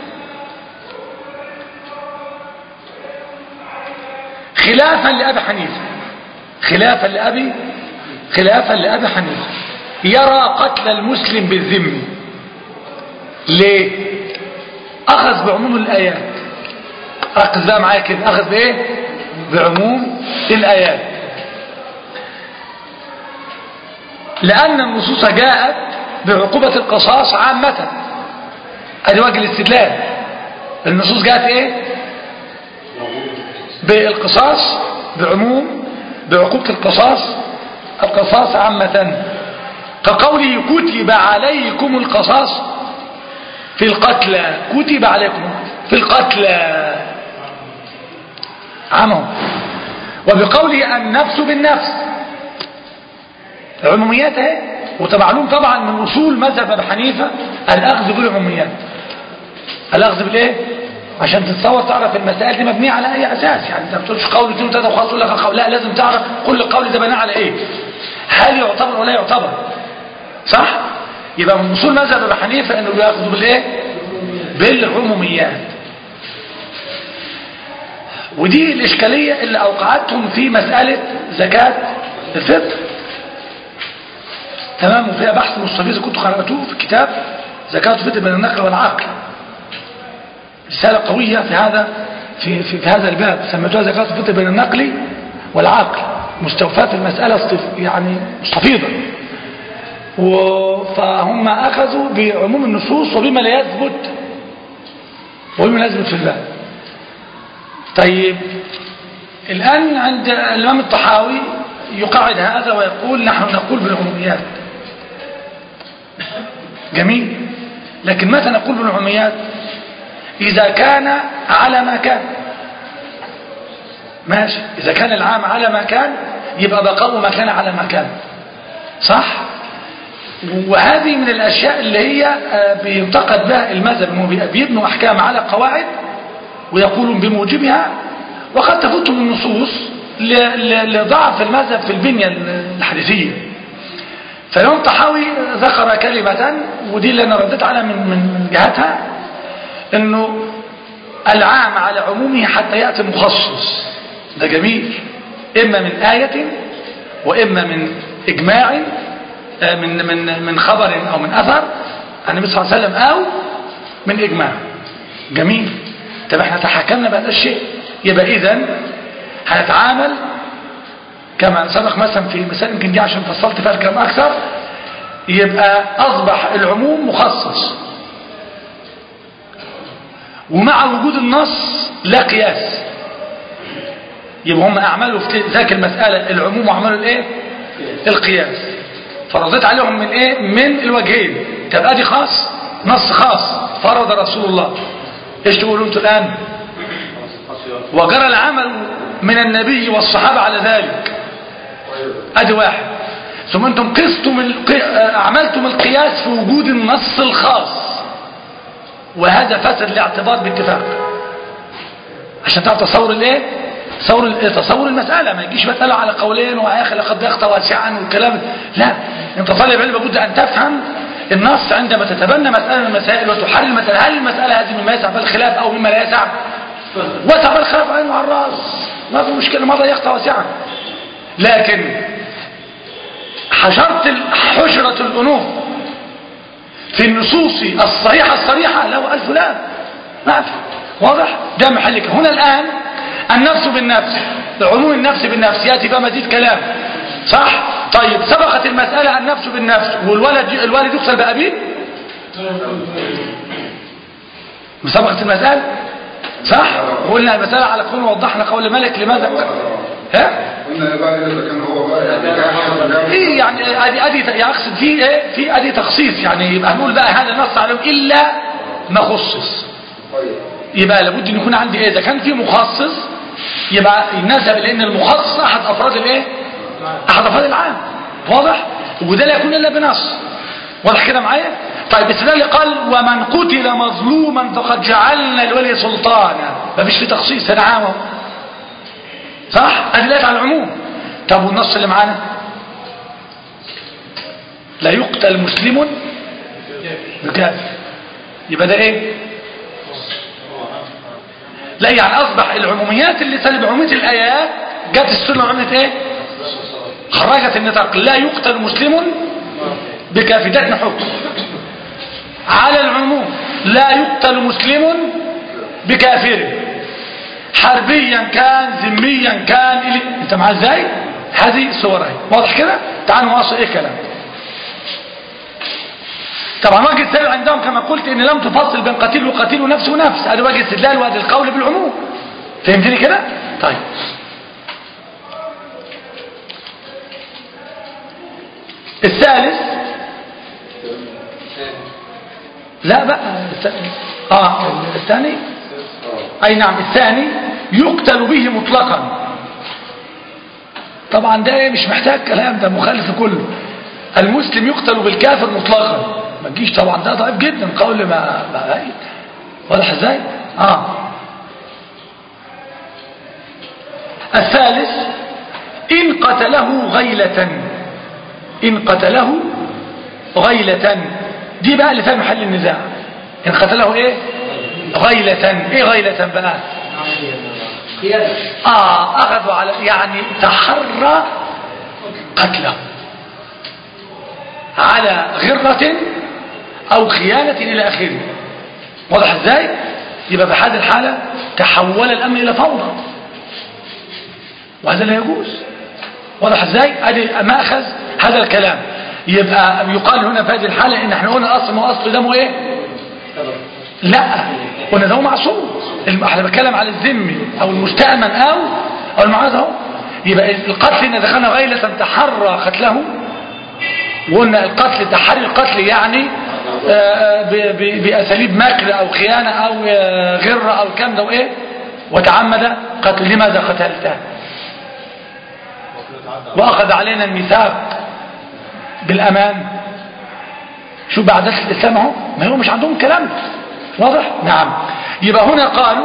خلافا لأبي حنيفة خلافا لأبي خلافا لأبي حنيفة يرى قتل المسلم بالذم ليه أخذ بعموم الآيات ركز بقى معايا كده أخذ بإيه بعموم الآيات لأن النصوص جاءت بعقوبة القصاص عامة ادي وجه الاستدلال النصوص جاءت ايه بالقصاص بعموم بعقوبة القصاص القصاص عامة كقوله كتب عليكم القصاص في القتلى كتب عليكم في القتلى عمه وبقوله النفس بالنفس العموميات اهي وتمعلوم طبعا من اصول مذهب ابي حنيفه الاخذ بالعموميات الاخذ بالايه عشان تتصور تعرف المسائل دي مبنيه على اي اساس يعني انت ما بتقولش قول اثنين وثلاثه وخلاص تقول لك القول لا لازم تعرف كل قول ده بناء على ايه هل يعتبر ولا يعتبر صح يبقى من اصول مذهب ابي حنيفه انه بياخذوا بالايه بالعموميات ودي الاشكاليه اللي اوقعتهم في مساله زكاه الفطر تمام وفيها بحث مستفيض كنتوا قرأتوه في كتاب زكاة الفطر بين النقل والعقل رسالة قوية في هذا في, في, في هذا الباب سميتوها زكاة الفطر بين النقل والعقل مستوفاة في المسألة يعني مستفيضة فهم أخذوا بعموم النصوص وبما لا يثبت وبما لا يثبت في الباب طيب الآن عند الإمام الطحاوي يقعد هذا ويقول نحن نقول بالعموميات جميل لكن متى نقول بالعموميات إذا كان على ما كان ماشي إذا كان العام على ما كان يبقى بقاء ما كان على ما كان صح وهذه من الأشياء اللي هي بينتقد بها المذهب انه بيبنوا أحكام على قواعد ويقولون بموجبها وقد تفوتهم النصوص لضعف المذهب في البنية الحديثية فاليوم طحاوي ذكر كلمة ودي اللي أنا رديت عليها من, من جهتها أنه العام على عمومه حتى يأتي مخصص ده جميل إما من آية وإما من إجماع من من من خبر أو من أثر عن النبي صلى الله عليه وسلم أو من إجماع جميل طب احنا تحكمنا بهذا الشيء يبقى إذا هنتعامل كما سبق مثلا في مثال يمكن دي عشان فصلت فيها الكلام أكثر يبقى أصبح العموم مخصص ومع وجود النص لا قياس يبقى هم أعملوا في ذاك المسألة العموم وعملوا الإيه القياس فرضيت عليهم من إيه من الوجهين تبقى دي خاص نص خاص فرض رسول الله ايش تقولوا انتوا الآن وجرى العمل من النبي والصحابة على ذلك ادي واحد ثم انتم قستم القي... عملتم القياس في وجود النص الخاص وهذا فسد الاعتبار باتفاق عشان تعرف تصور الايه تصور تصور المسألة ما يجيش مسألة على قولين ويا اخي لقد ضيقت واسعا والكلام لا انت طالب علم لابد ان تفهم النص عندما تتبنى مسألة من المسائل وتحرر المسألة هل المسألة هذه مما يسع بالخلاف او مما لا يسع وسع بالخلاف عينه على الراس ما في مشكلة مرة يقطع واسعا لكن حشرت ال- حشرة الأنوف في النصوص الصحيحة الصريحة له ألف لا ما في واضح ده محلك هنا الآن النفس بالنفس عموم النفس بالنفس يأتي بقى مزيد كلام صح طيب سبقت المسألة النفس بالنفس والولد الوالد يقتل بأبيه سبقت المسألة صح قلنا المسألة على كون وضحنا قول مالك لماذا ها قلنا بقى اذا كان هو بقى يعني كان ايه يعني ادي ادي يعني اقصد في ايه في ادي تخصيص يعني يبقى هنقول بقى هذا نص عليهم الا ما خصص يبقى لابد ان يكون عندي ايه اذا كان في مخصص يبقى يناسب لان المخصص احد افراد الايه احد افراد العام واضح وده لا يكون الا بنص واضح كده معايا طيب استدلال قال ومن قتل مظلوما فقد جعلنا الولي سلطانا مفيش في تخصيص هنا عام أهو. صح ادلات على العموم طب والنص اللي معانا لا يقتل مسلم بكافر يبقى ده ايه لا يعني اصبح العموميات اللي سلب عموميه الايات جت السنه وعملت ايه خرجت النطاق لا يقتل مسلم بكافر ده إحنا حكم على العموم لا يقتل مسلم بكافر حربيا كان ذميا كان إلي... انت معاه ازاي هذه صورها واضح كده تعالوا نواصل ايه كلام طبعا وجه الدليل عندهم كما قلت ان لم تفصل بين قتيل وقتيل ونفس ونفس هذا وجه استدلال وهذا القول بالعموم فهمتني كده طيب الثالث لا بقى الث- اه الثاني اي نعم الثاني يقتل به مطلقا طبعا ده إيه مش محتاج كلام ده مخالف كله المسلم يقتل بالكافر مطلقا ما تجيش طبعا ده ضعيف جدا قول ما ما أي. واضح ازاي اه الثالث ان قتله غيلة ان قتله غيلة دي بقى اللي فيها محل النزاع ان قتله ايه غيلة ايه غيلة بقى اه اخذوا على يعني تحرى قتله على غرة او خيانة الى اخره واضح ازاي يبقى في هذه الحالة تحول الامر الى فوضى وهذا لا يجوز واضح ازاي ادي ماخذ هذا الكلام يبقى يقال هنا في هذه الحالة ان احنا قلنا الاصل ما اصل دمه ايه لا قلنا ده هو معصوم الم- احنا بتكلم على الذمي او المستأمن او او المعاذ اهو يبقى القتل ان دخلنا غيلة تحرى قتله وقلنا القتل تحري القتل يعني آه، ب- ب- بأساليب مكر أو خيانة أو آه، غرة أو الكلام ده وإيه وتعمد قتل لماذا قتلته وأخذ علينا الميثاق بالأمان شو بعد الإسلام اهو ما هو مش عندهم كلام ده. واضح نعم يبقى هنا قالوا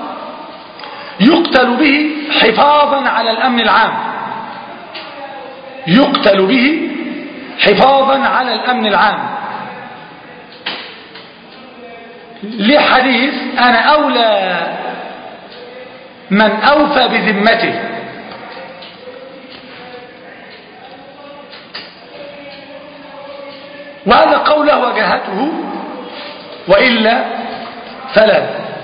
يقتل به حفاظا على الأمن العام يقتل به حفاظا على الأمن العام لحديث أنا أولى من أوفى بذمته وهذا قوله وجهته وإلا فلا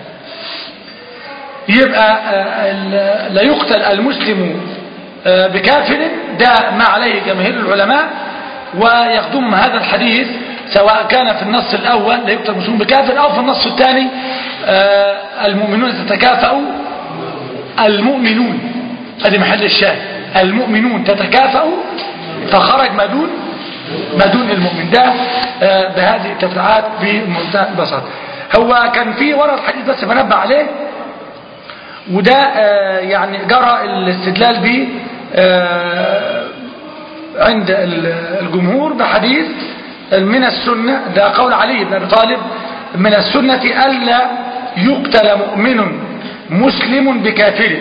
يبقى آه، ال- لا يقتل المسلم آه، بكافر ده ما عليه جماهير العلماء ويخدم هذا الحديث سواء كان في النص الأول لا يقتل المسلم بكافر أو في النص الثاني آه، المؤمنون تتكافأ المؤمنون هذه محل الشاهد المؤمنون تتكافأ فخرج ما دون ما دون المؤمن ده آه، بهذه التفريعات بمنتهى البساطة هو كان في ورد حديث بس بنبه عليه وده آه، يعني جرى الاستدلال به آه، عند ال- الجمهور بحديث من السنة ده قول علي بن أبي طالب من السنة ألا يقتل مؤمن مسلم بكافر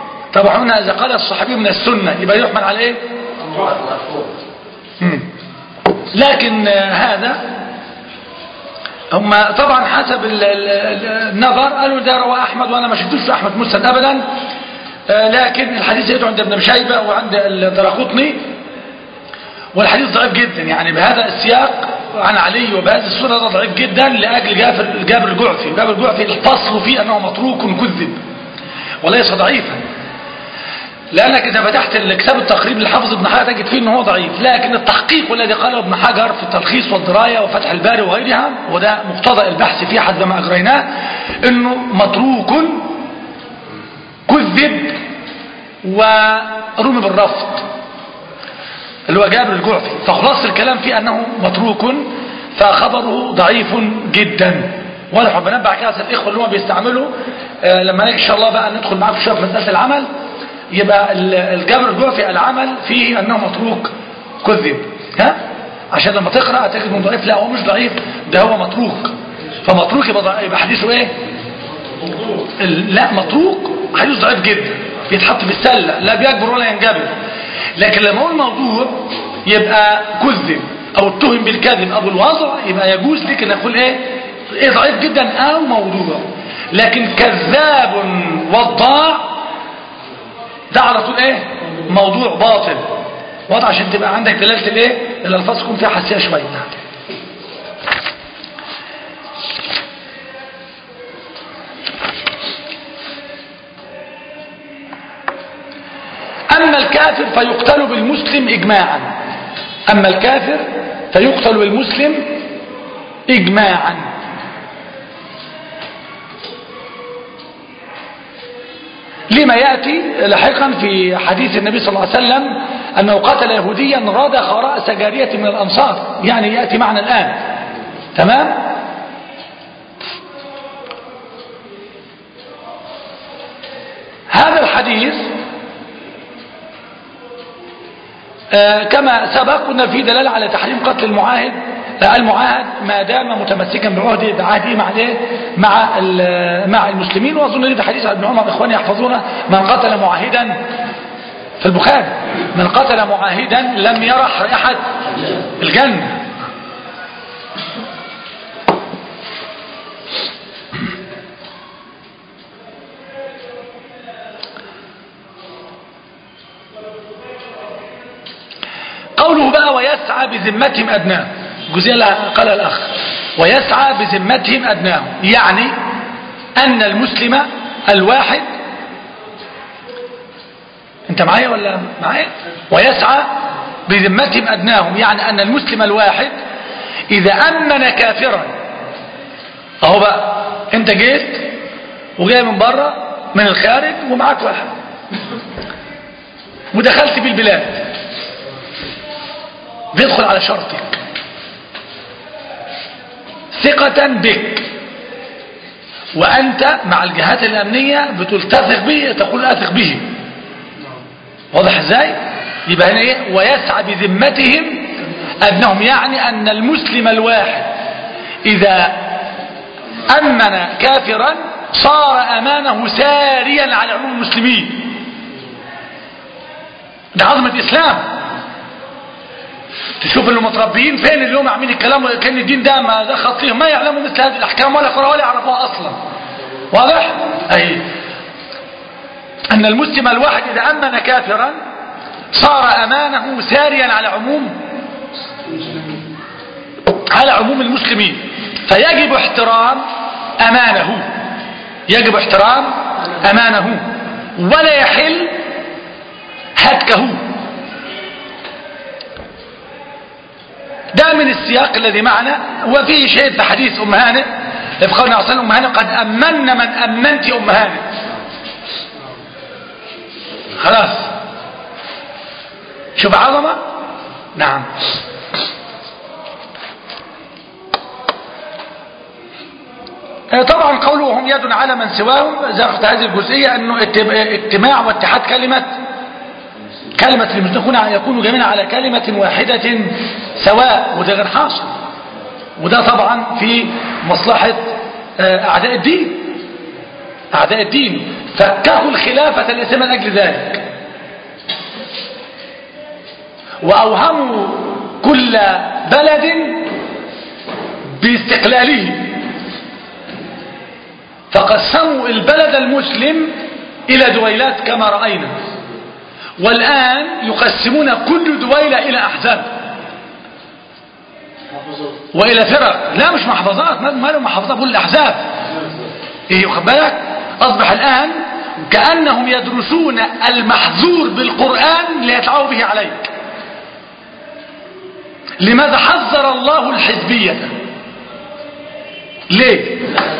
طبعا هنا إذا قال الصحابي من السنة يبقى يحمل على إيه مم. لكن آه، هذا هم طبعا حسب ال- ال- ال- النظر قالوا ده رواه أحمد وأنا ما شفتوش في أحمد مسند أبدا آه، لكن الحديث يدعو عند ابن شيبة وعند الدرقطني والحديث ضعيف جدا يعني بهذا السياق عن علي وبهذه الصورة ده ضعيف جدا لأجل جابر جابر الجعفي جابر الجعفي الفصل فيه أنه متروك كذب وليس ضعيفا لأنك إذا فتحت كتاب التقريب للحافظ ابن حجر تجد فيه أنه هو ضعيف لكن التحقيق والذي قاله ابن حجر في التلخيص والدراية وفتح الباري وغيرها وده مقتضى البحث فيه حسب ما أجريناه أنه متروك كذب ورمي بالرفض اللي هو جابر الجعفي فخلاص الكلام فيه أنه متروك فخبره ضعيف جدا واضح بنبع كده الإخوة اللي هم بيستعملوا آه لما نيجي إن شاء الله بقى ندخل معاكم شوية في مسألة العمل يبقى ال- الجبر الجعفي العمل فيه أنه متروك كذب ها عشان لما تقرأ تجد انه ضعيف لا هو مش ضعيف ده هو متروك فمتروك يبقى, ضع- يبقى حديثه ايه ال- لا متروك حديث ضعيف جدا بيتحط في السلة لا بيكبر ولا ينجبر لكن لما اقول موضوع يبقى كذب او اتهم بالكذب او الوضع يبقى يجوز لك ان اقول ايه ايه ضعيف جدا او موضوع لكن كذاب وضاع ده على طول ايه موضوع باطل واضح عشان تبقى عندك دلاله الايه الالفاظ تكون فيها حساسيه شويه أما الكافر فيقتل بالمسلم إجماعا أما الكافر فيقتل بالمسلم إجماعا لما يأتي لاحقا في حديث النبي صلى الله عليه وسلم أنه قتل يهوديا رضخ رأس جارية من الأنصار يعني يأتي معنا الآن تمام هذا الحديث آه، كما سبق قلنا في دلالة على تحريم قتل المعاهد آه، المعاهد ما دام متمسكا بعهده بعهده مع الايه مع ال- مع المسلمين واظن ده حديث عن ابن عمر اخواني يحفظونه من قتل معاهدا في البخاري من قتل معاهدا لم يرح رائحه الجنه قوله بقى ويسعى بذمتهم أدناهم الجزئية اللي قالها الأخ ويسعى بذمتهم أدناهم يعني أن المسلم الواحد أنت معايا ولا معايا ويسعى بذمتهم أدناهم يعني أن المسلم الواحد إذا أمن كافرا أهو بقى أنت جيت وجاي من بره من الخارج ومعاك واحد ودخلت بالبلاد بيدخل على شرطك ثقة بك وأنت مع الجهات الأمنية بتلتثق به تقول أثق به واضح ازاي يبقى هنا ايه ويسعى بذمتهم أنهم يعني أن المسلم الواحد إذا أمن كافرا صار أمانه ساريا على عموم المسلمين ده عظمة الإسلام تشوف اللي متربيين فين اليوم عاملين الكلام كان الدين ده ما ده خطيهم ما يعلموا مثل هذه الاحكام ولا قرأ ولا يعرفوها اصلا واضح اي ان المسلم الواحد اذا امن كافرا صار امانه ساريا على عموم على عموم المسلمين فيجب احترام امانه يجب احترام امانه ولا يحل هتكه ده من السياق الذي معنا وفيه شيء في حديث أم هانئ في قولنا عصر أم هانئ قد أمن من أمنت أم هانئ خلاص شوف عظمة نعم طبعا قوله هم يد على من سواهم زخت هذه الجزئية أنه اجتماع واتحاد كلمة كلمة المسلمون يكونوا جميعا على كلمة واحدة سواء وده غير حاصل وده طبعا في مصلحة أعداء الدين أعداء الدين فكهوا الخلافة الإسلام من أجل ذلك وأوهموا كل بلد باستقلاله فقسموا البلد المسلم إلى دويلات كما رأينا والآن يقسمون كل دويلة إلى أحزاب وإلى فرق لا مش محافظات ما لهم محافظات بقول الأحزاب إيه واخد بالك أصبح الآن كأنهم يدرسون المحذور بالقرآن ليدعوا به عليك لماذا حذر الله الحزبية ليه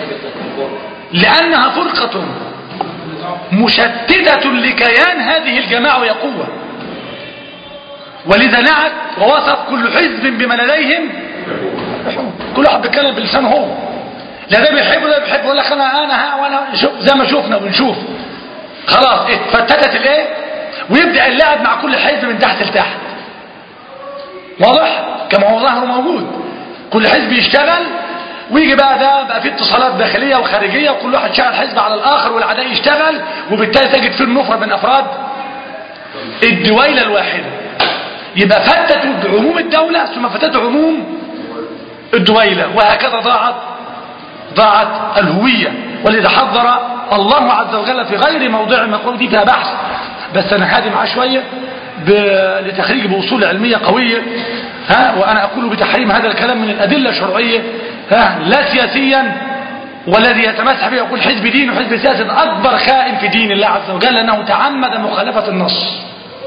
لأنها فرقة مشتتة لكيان هذه الجماعة وهي قوة ولذا نعت ووصف كل حزب بما لديهم كل واحد بيتكلم بلسانه هو لا ده بيحب ولا بيحب يقول لك انا انا ها وانا شوف زي ما شفنا ونشوف خلاص اتفتتت الايه ويبدا اللعب مع كل حزب من تحت لتحت واضح كما هو ظاهر موجود كل حزب يشتغل ويجي بقى ده بقى فيه اتصالات داخليه وخارجيه وكل واحد شغل حزب على الاخر والعداء يشتغل وبالتالي تجد فيه النفره من افراد الدويله الواحده يبقى فتتوا عموم الدوله ثم فتتوا عموم الدويله وهكذا ضاعت ضاعت الهويه ولذا حذر الله عز وجل في غير موضع مقول دي فيها بحث بس انا هادي معاه شويه ب- لتخريج بأصول علمية قوية ها وأنا أقول بتحريم هذا الكلام من الأدلة الشرعية ها لا سياسيا والذي يتمسح به يقول حزب دين وحزب سياسي ده أكبر خائن في دين الله عز وجل لأنه تعمد مخالفة النص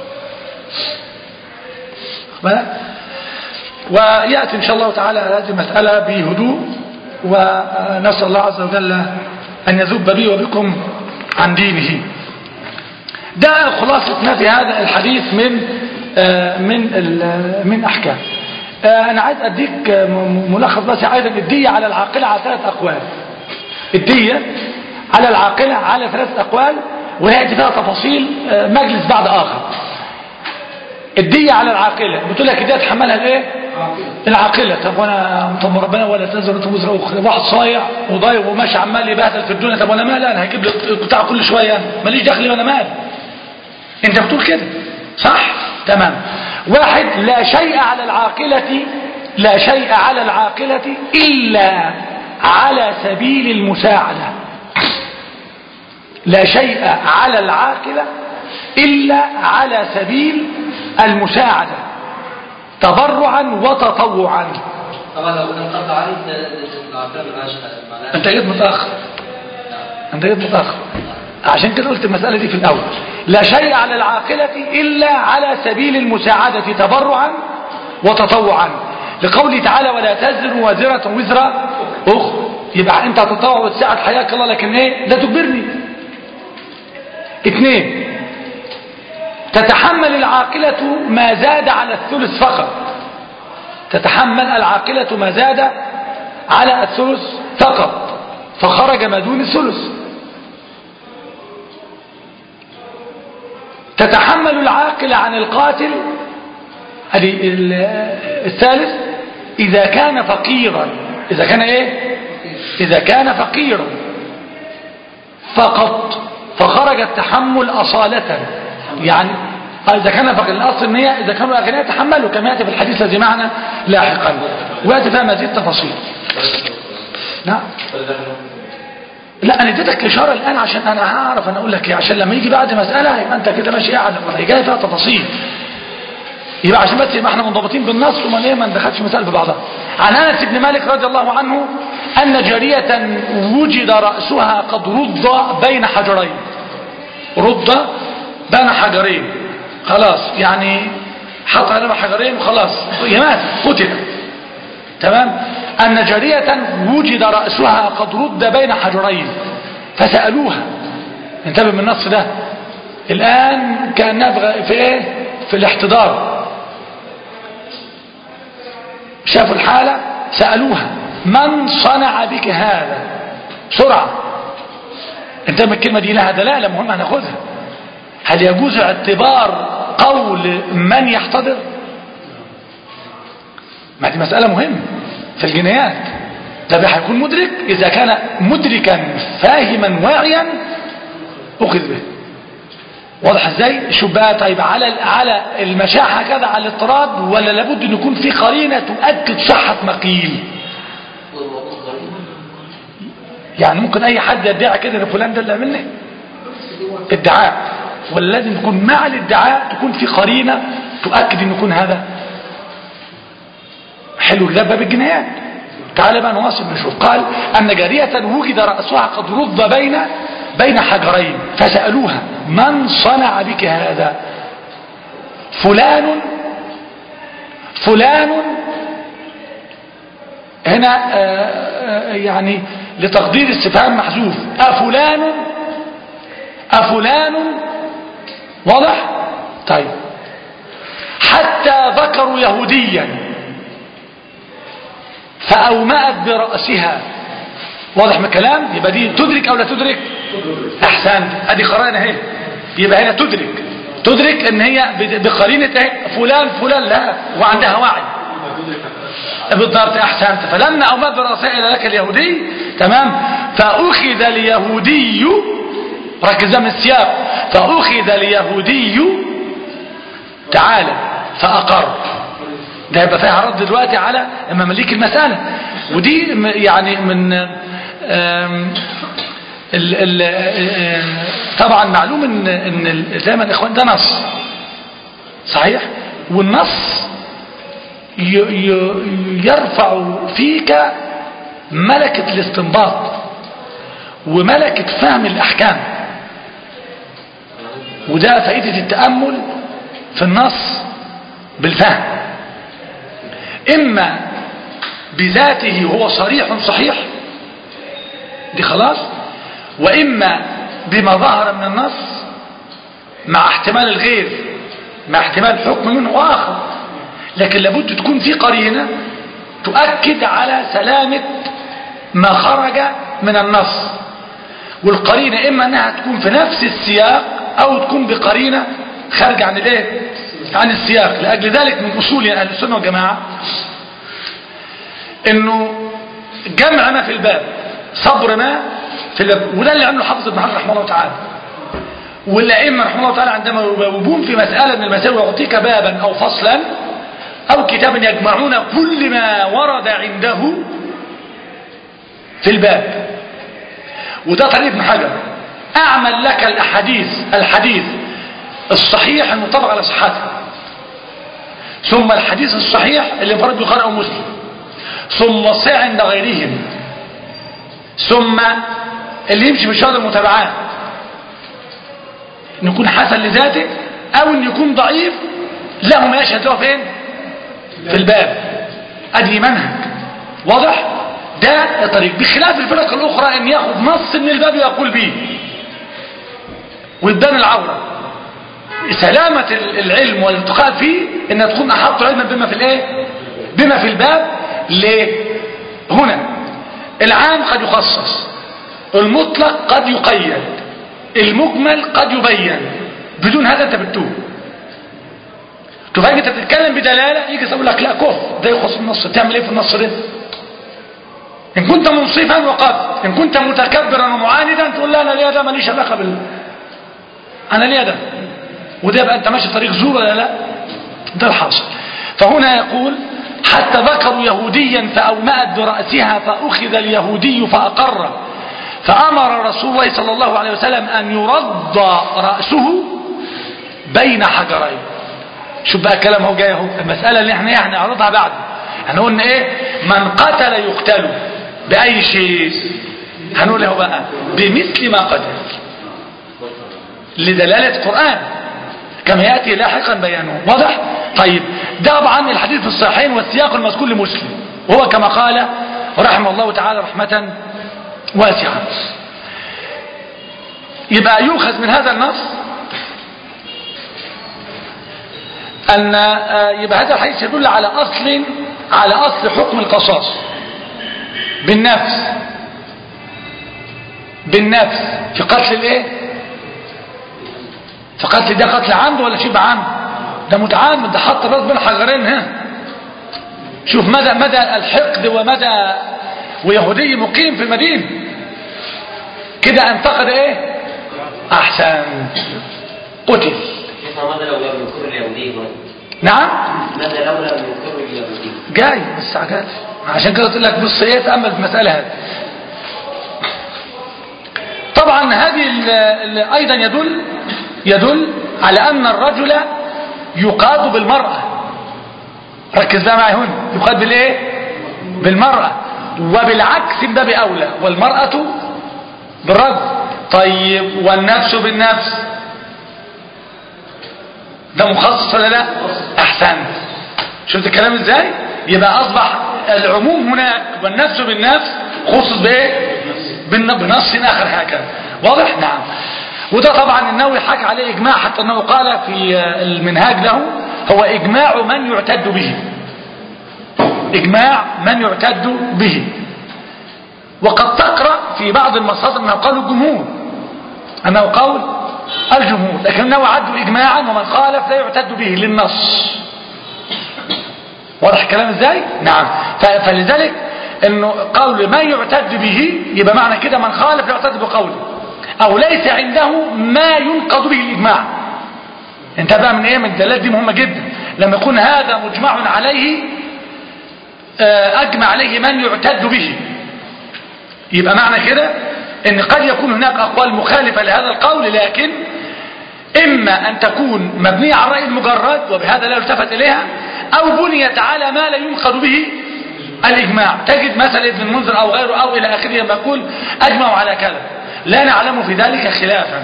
بالك؟ ويأتي إن شاء الله تعالى هذه المسألة بهدوء ونسأل الله عز وجل أن يذب بي وبكم عن دينه ده خلاصة ما في هذا الحديث من آه، من ال- من أحكام آه، أنا عايز أديك آه، م- ملخص بس أيضا الدية على العاقلة على ثلاث أقوال الدية على العاقلة على ثلاث أقوال ويأتي فيها تفاصيل آه، مجلس بعد آخر الدية على العاقلة بتقول لك الدية تحملها الايه العاقلة طب وانا طب ربنا ولا تنزل انت وزر اخرى واحد صايع وضايع وماشي عمال يبهدل في الدنيا طب وانا مالي انا هجيب لي بتاع كل شويه أنا. ماليش دخل وانا مالي انت بتقول كده صح تمام واحد لا شيء على العاقلة لا شيء على العاقلة إلا على سبيل المساعدة لا شيء على العاقلة إلا على سبيل المساعدة تبرعا وتطوعا طبعا لو كنا نقطع عليه العقل ملهاش معناها انت جيت متأخر انت جيت متأخر عشان كده قلت المسألة دي في الأول لا شيء على العاقلة إلا على سبيل المساعدة تبرعا وتطوعا لقوله تعالى ولا تزر وازرة وزر أخرى يبقى أنت هتتطوع وتساعد حياك الله لكن إيه لا تجبرني اثنين تتحمل العاقلة ما زاد على الثلث فقط تتحمل العاقلة ما زاد على الثلث فقط فخرج ما دون الثلث تتحمل العاقل عن القاتل هذه ال- الثالث إذا كان فقيرا إذا كان إيه إذا كان فقيرا فقط فخرج التحمل أصالة يعني إذا كان فقير الأصل إن هي إذا كانوا أغنياء تحملوا كما يأتي في الحديث الذي معنا لاحقا ويأتي فيها مزيد تفاصيل نعم لا انا اديتك اشاره الان عشان انا هعرف انا اقول لك ايه عشان لما يجي بعد مساله يبقى انت كده ماشي قاعد ولا جاي فيها تفاصيل يبقى عشان بس يبقى احنا منضبطين بالنص وما ايه ما ندخلش مسائل ببعضها عن انس بن مالك رضي الله عنه ان جاريه وجد راسها قد رد بين حجرين رد بين حجرين خلاص يعني حط عليها حجرين وخلاص هي ماتت قتلت تمام أن جارية وجد رأسها قد رد بين حجرين فسألوها انتبه من النص ده الآن كأنها في غ- في ايه في الاحتضار شافوا الحالة سألوها من صنع بك هذا بسرعة انتبه الكلمة دي لها دلالة مهمة هناخدها هل يجوز اعتبار قول من يحتضر ما دي مسألة مهمة في الجنايات ده هيكون مدرك إذا كان مدركا فاهما واعيا أخذ به واضح ازاي شوف بقى طيب على على المشاحة كذا على الاضطراد ولا لابد ان يكون في قرينة تؤكد صحة ما قيل والموضوع قريب يعني ممكن اي حد يدعي كده ان فلان ده اللي عملني ادعاء ولا لازم يكون مع الادعاء تكون في قرينة تؤكد ان يكون هذا حلو ده باب الجنايات تعال بقى نواصل نشوف قال أن جارية وجد رأسها قد رض بين بين حجرين فسألوها من صنع بك هذا فلان فلان هنا آه، آه، يعني لتقدير استفهام محذوف أفلان أفلان واضح طيب حتى ذكروا يهوديا فأومأت برأسها واضح من الكلام يبقى دي تدرك أو لا تدرك أحسنت أدي قرائن اهي يبقى هنا تدرك تدرك ان هي بقرينة اهي فلان فلان لا وعندها وعي بالضبط احسنت فلما اومأت برأسها الى ذاك اليهودي تمام فأخذ اليهودي ركز من السياق فأخذ اليهودي تعالى فأقر ده يبقى فيها رد دلوقتي على مماليك المسألة ودي م- يعني من آم، ال ال آم، طبعا معلوم ان ان ال- زي ما الاخوان ده نص صحيح والنص ي- ي- يرفع فيك ملكة الاستنباط وملكة فهم الأحكام وده فائدة التأمل في النص بالفهم إما بذاته هو صريح صحيح دي خلاص وإما بما ظهر من النص مع احتمال الغير مع احتمال حكم منه آخر لكن لابد تكون في قرينة تؤكد على سلامة ما خرج من النص والقرينة إما أنها تكون في نفس السياق أو تكون بقرينة خارجة عن الايه عن السياق لأجل ذلك من أصول أهل السنة والجماعة إنه جمع ما في الباب صبر ما في الباب وده اللي عمله حافظ ابن حجر رحمه الله تعالى والأئمة رحمه الله تعالى عندما يجاوبون في مسألة من المسائل ويعطيك بابا أو فصلا أو كتابا يجمعون كل ما ورد عنده في الباب وده طريق ابن حجر أعمل لك الأحاديث الحديث الصحيح المطابق على صحته ثم الحديث الصحيح اللي انفرد البخاري أو مسلم ثم الصحيح عند غيرهم ثم اللي يمشي بشهادة المتابعات ان يكون حسن لذاته او ان يكون ضعيف له ما يشهد له فين في الباب ادي منهج واضح ده الطريق بخلاف الفرق الاخرى ان ياخذ نص من الباب ويقول به ويبان العوره سلامة العلم والالتقاء فيه ان تكون احط علما بما في الايه بما في الباب ليه هنا العام قد يخصص المطلق قد يقيد المجمل قد يبين بدون هذا انت بتتوه تفاجئ انت بتتكلم بدلاله يجي يقول لك لا كف ده يخص النص تعمل ايه في النص ده ان كنت منصفا وقد ان كنت متكبرا ومعاندا تقول لا انا ليا ده ماليش علاقه بال انا ليا ده وده يبقى انت ماشي طريق زور ولا لا ده الحاصل فهنا يقول حتى ذكروا يهوديا فأومأت برأسها فأخذ اليهودي فأقر فأمر رسول الله صلى الله عليه وسلم أن يرد رأسه بين حجرين شوف بقى الكلام هو جاي اهو المسألة اللي احنا احنا نعرضها بعد احنا قلنا ايه من قتل يقتل بأي شيء هنقول له بقى بمثل ما قتل لدلالة القرآن كما يأتي لاحقا بيانه واضح طيب ده طبعا الحديث في الصحيحين والسياق المذكور لمسلم وهو كما قال رحمه الله تعالى رحمة واسعة يبقى يؤخذ من هذا النص أن يبقى هذا الحديث يدل على أصل على أصل حكم القصاص بالنفس بالنفس في قتل الايه في قتل ده قتل عمد ولا شبه عمد ده متعمد ده حط الراس بين حجرين ها شوف مدى مدى الحقد ومدى ويهودي مقيم في المدينة كده انتقد ايه احسن قتل شيخنا ماذا لو لم يكر اليهودي هنا؟ نعم ماذا لو لم يكر اليهودي؟ جاي بس عجل عشان كده قلت لك بص ايه تامل في المساله هذه طبعا هذه ال- ال- ايضا يدل يدل على ان الرجل يقاد بالمراه ركز بقى معي هنا يقاد بالايه بالمراه وبالعكس من باب اولى والمراه بالرجل طيب والنفس بالنفس ده مخصص ولا لا احسنت شفت الكلام ازاي يبقى اصبح العموم هناك والنفس بالنفس خصص بايه بالن- بنص اخر هكذا واضح نعم وده طبعا النووي حكى عليه اجماع حتى انه قال في المنهاج له هو اجماع من يعتد به اجماع من يعتد به وقد تقرأ في بعض المصادر انه قول الجمهور انه قول الجمهور لكنه عدوا اجماعا ومن خالف لا يعتد به للنص واضح الكلام ازاي نعم ف- فلذلك انه قول ما يعتد به يبقى معنى كده من خالف لا يعتد بقوله او ليس عنده ما ينقض به الاجماع انتبه من ايه من الدلالات دي مهمه جدا لما يكون هذا مجمع عليه آه، اجمع عليه من يعتد به يبقى معنى كده ان قد يكون هناك اقوال مخالفه لهذا القول لكن اما ان تكون مبنيه على الراي المجرد وبهذا لا يلتفت اليها او بنيت على ما لا ينقض به الاجماع تجد مثلا ابن المنذر او غيره او الى اخره لما يقول اجمعوا على كذا لا نعلم في ذلك خلافا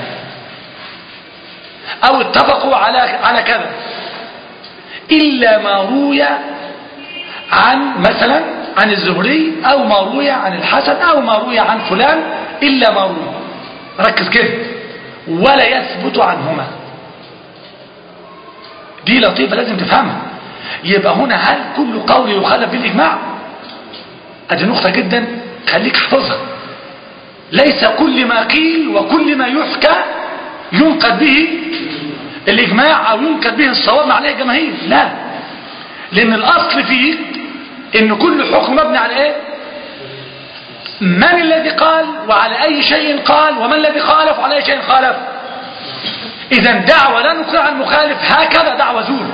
او اتفقوا على على كذا الا ما روي عن مثلا عن الزهري او ما روي عن الحسن او ما روي عن فلان الا ما روي ركز كده ولا يثبت عنهما دي لطيفة لازم تفهمها يبقى هنا هل كل قول يخالف بالاجماع ادي نقطة جدا خليك حافظها ليس كل ما قيل وكل ما يحكى ينقد به الاجماع او ينقد به الصواب عليه جماهير لا لان الاصل فيه ان كل حكم مبني على ايه من الذي قال وعلى اي شيء قال ومن الذي خالف وعلى اي شيء خالف اذا دعوة لا نقر عن المخالف هكذا دعوة زور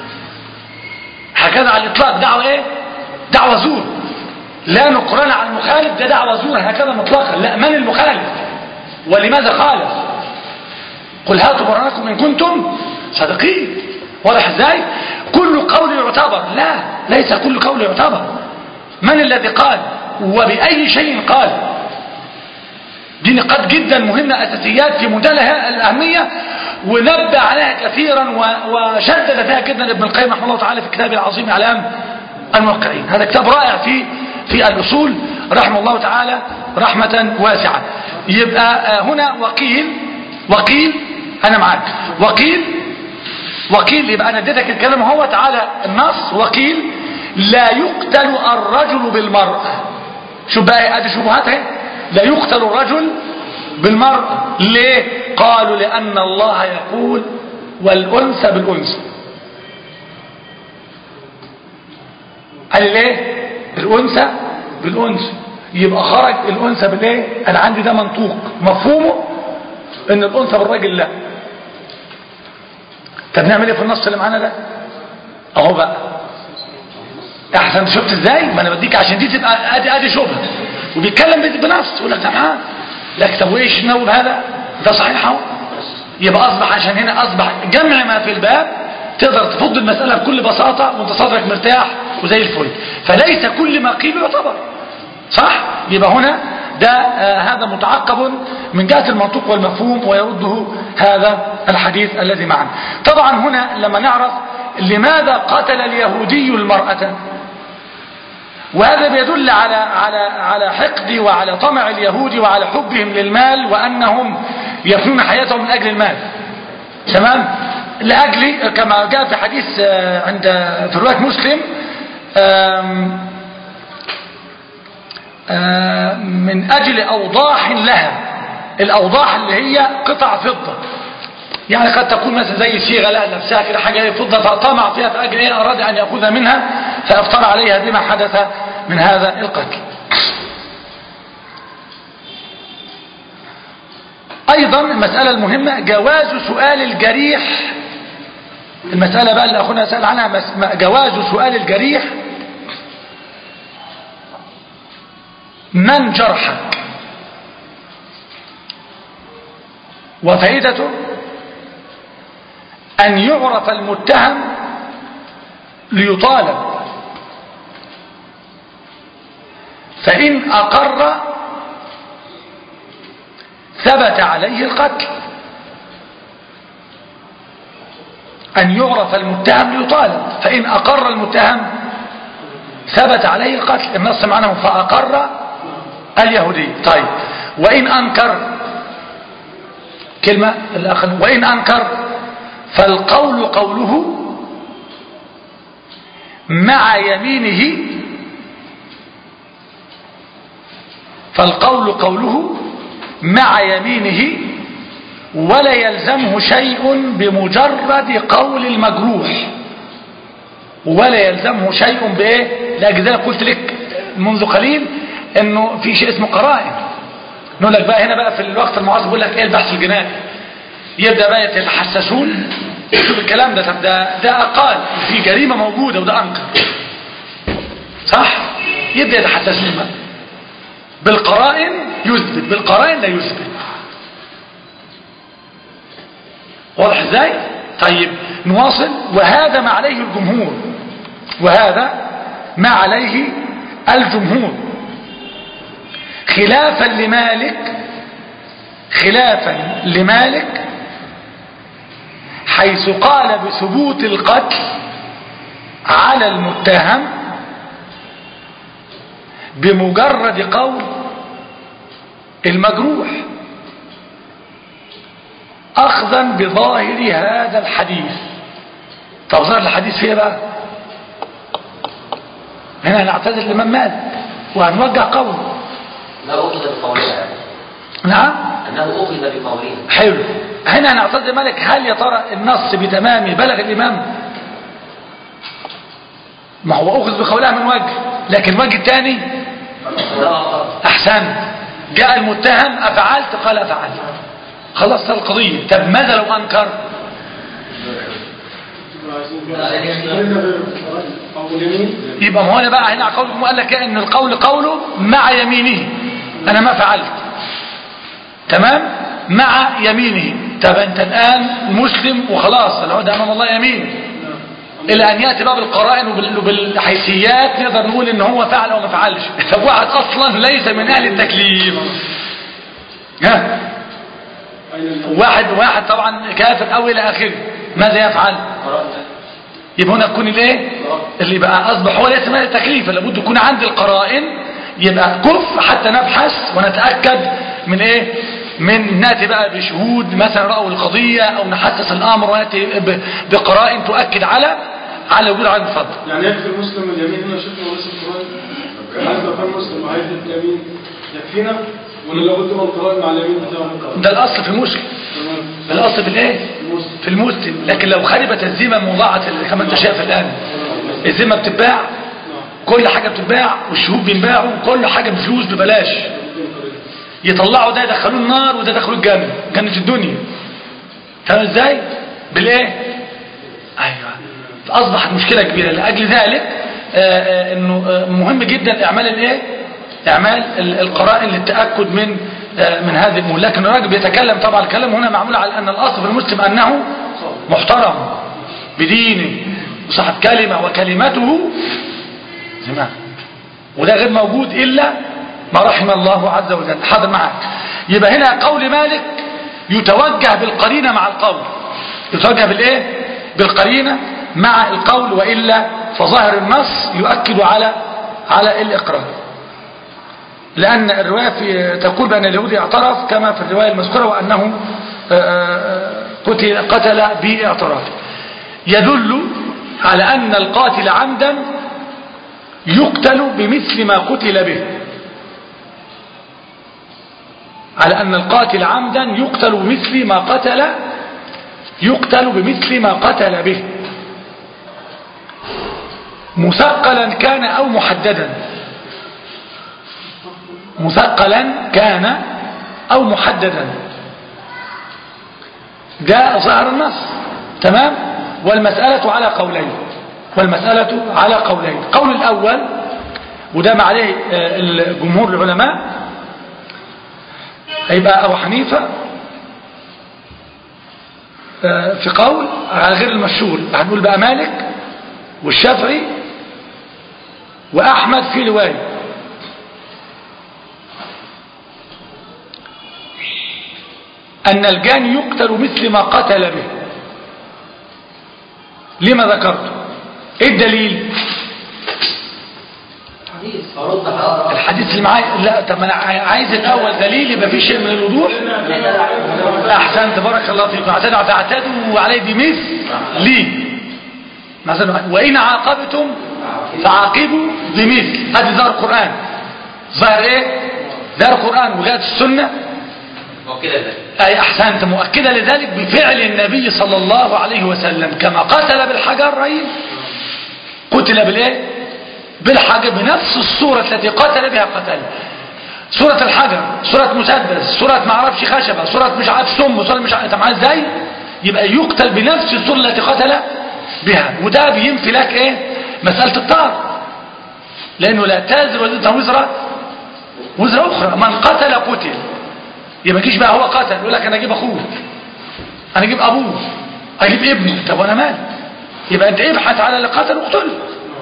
هكذا على الاطلاق دعوة ايه دعوة زور لا نقران عن المخالف ده دعوة زور هكذا مطلقا لا من المخالف ولماذا خالف قل هاتوا برهانكم ان كنتم صادقين واضح ازاي كل قول يعتبر لا ليس كل قول يعتبر من الذي قال وبأي شيء قال دي نقاط جدا مهمة أساسيات في منتهى الأهمية ونبه عليها كثيرا و- وشدد فيها جدا ابن القيم رحمه الله تعالى في كتابه العظيم علام الموقعين هذا كتاب رائع في في الأصول رحمه الله تعالى رحمة واسعة يبقى آه، هنا وقيل وقيل أنا معاك وقيل وقيل يبقى أنا اديتك الكلام هو تعالى النص وقيل لا يقتل الرجل بالمرأة شوف بقى ادي شبهات اهي لا يقتل الرجل بالمرأة ليه قالوا لأن الله يقول والأنثى بالأنثى قال ليه الأنثى بالأنثى يبقى خرج الأنثى بالايه أنا عندي ده منطوق مفهومه ان الأنثى بالراجل لا طب نعمل ايه في النص اللي معانا ده اهو بقى احسن شفت ازاي ما انا بديك عشان دي تبقى ادي ادي شبهه وبيتكلم بت- بنص يقول لك تمام لكن طب وايش نقول هذا ده صحيح اهو يبقى اصبح عشان هنا اصبح جمع ما في الباب تقدر تفض المساله بكل بساطه وانت صدرك مرتاح وزي الفل فليس كل ما قيل يعتبر صح يبقى هنا ده آه هذا متعقب من جهة المنطوق والمفهوم ويرده هذا الحديث الذي معنا طبعا هنا لما نعرف لماذا قتل اليهودي المرأة وهذا بيدل على على على حقد وعلى طمع اليهود وعلى حبهم للمال وانهم يفنون حياتهم من اجل المال تمام لاجل كما جاء في حديث آه، عند في روايه مسلم آم، آه، من اجل اوضاح لها الاوضاح اللي هي قطع فضه يعني قد تكون مثلا زي صيغه لها نفسها كده حاجه فضه فطمع فيها فاجل ايه اراد ان ياخذها منها فافطر عليها بما حدث من هذا القتل ايضا أيضا المسألة المهمة جواز سؤال الجريح المسألة بقى اللي أخونا سأل عنها مس- جواز سؤال الجريح من جرحك وفائدته أن يعرف المتهم ليطالب فإن أقر ثبت عليه القتل أن يعرف المتهم ليطالب فإن أقر المتهم ثبت عليه القتل النص معناه فأقر اليهودي طيب وإن أنكر كلمة الأخ وإن أنكر فالقول قوله مع يمينه فالقول قوله مع يمينه ولا يلزمه شيء بمجرد قول المجروح ولا يلزمه شيء بايه لاجل ذلك قلت لك منذ قليل انه في شيء اسمه قرائن نقول لك بقى هنا بقى في الوقت المعاصر بيقول لك ايه البحث الجنائي يبدا بقى يتحسسون شوف الكلام ده طب ده ده اقل في جريمه موجوده وده انكر صح يبدا يتحسسون بقى بالقرائن يثبت بالقرائن لا يثبت واضح ازاي طيب نواصل وهذا ما عليه الجمهور وهذا ما عليه الجمهور خلافا لمالك خلافا لمالك حيث قال بثبوت القتل على المتهم بمجرد قول المجروح اخذا بظاهر هذا الحديث طب ظاهر الحديث فيه بقى هنا هنعتذر الامام مالك وهنوجه قول أنه أخذ بقولها نعم أنه أخذ بقولها حلو هنا هنعتذر مالك هل يا ترى النص بتمامه بلغ الامام ما هو اخذ بقولها من وجه لكن الوجه الثاني لا أخذ احسن جاء المتهم افعلت قال افعلت خلصت القضية طب ماذا لو انكر أو اليمين يبقى ما هو أنا بقى هنا قول قال لك إيه؟ ان القول قوله مع يمينه انا ما فعلت تمام مع يمينه طب انت الان مسلم وخلاص العهد امام الله يمين الى ان ياتي بقى بالقرائن وبال- وبالحيثيات نقدر نقول ان هو فعل او ما فعلش طب واحد اصلا ليس من اهل التكليف ها أين ال- واحد واحد طبعا كافر او الى اخره ماذا يفعل يبقى هنا تكون الايه اللي بقى اصبح هو ليس من التكليف لابد يكون عندي القرائن يبقى كف حتى نبحث ونتاكد من ايه من ناتي بقى بشهود مثلا راوا القضيه او نحسس الامر وناتي ب- بقرائن تؤكد على على وجود عدم الفضل يعني يكفي المسلم اليمين هنا شفنا وليس القرآن هل لو كان مسلم وعايز اليمين يكفينا ولا لابد من القرآن مع اليمين بتاعه ده الاصل في المسلم تمام الاصل في الايه المسلم في المسلم لكن لو خربت الذمه موضعه كما انت شايف الان الذمه بتتباع نعم كل حاجه بتتباع والشهود بينباعوا كل حاجه بفلوس ببلاش يطلعوا ده يدخلوه النار وده يدخلوه الجنة جنة الدنيا فاهم ازاي بالايه ايوه اصبحت مشكلة كبيرة لاجل ذلك آه، آه، انه آه، مهم جدا اعمال الايه اعمال ال- القرائن للتاكد من آه، من هذه الامور لكن الراجل بيتكلم طبعا الكلام هنا معمول على ان الاصل في المسلم انه محترم بدينه وصاحب كلمه وكلمته زمان وده غير موجود إلا ما رحم الله عز وجل حاضر معاك يبقى هنا قول مالك يتوجه بالقرينة مع القول يتوجه بالايه بالقرينة مع القول وإلا فظاهر النص يؤكد على على الإقرار لأن الرواية في تقول بأن اليهودي اعترف كما في الرواية المذكورة وأنه آه، آه، قتل قتل باعتراف يدل على أن القاتل عمدا يقتل بمثل ما قتل به على أن القاتل عمدا يقتل بمثل ما قتل يقتل بمثل ما قتل به مثقلا كان أو محددا مثقلا كان أو محددا ده ظاهر النص تمام والمسألة على قولين والمسألة على قولين القول الأول وده ما عليه آه، الجمهور العلماء هيبقى أبو حنيفة آه، في قول على غير المشهور هنقول بقى مالك والشافعي وأحمد في رواية أن الجاني يقتل مثل ما قتل به لما ذكرت ايه الدليل حديث فرد حرارة الحديث اللي معايا لا طب انا عايز الاول دليل يبقى في شيء من الوضوح احسنت بارك الله فيكم اعتدوا فاعتدوا عليه بمثل لي مثلا وان عاقبتم فعاقبوا بمثل هذه ظاهر القران ظاهر ايه ظاهر القران وجاءت السنه وكده ده أي أحسنت مؤكدة لذلك بفعل النبي صلى الله عليه وسلم كما قتل بالحجر رأي قتل بالإيه بالحجر بنفس الصورة التي قتل بها قتل سورة الحجر سورة مسدس سورة معرفش خشبة سورة مش عارف سم سورة مش عارف معايا ازاي يبقى يقتل بنفس الصورة التي قتل بها وده بينفي لك ايه مسألة الطار لأنه لا تازر وزر وزر وزر أخرى من قتل قتل يبقى جيش بقى هو قتل يقول لك انا اجيب اخوه انا اجيب ابوه اجيب ابنه طب وانا مال يبقى انت ابحث على اللي قتل واقتله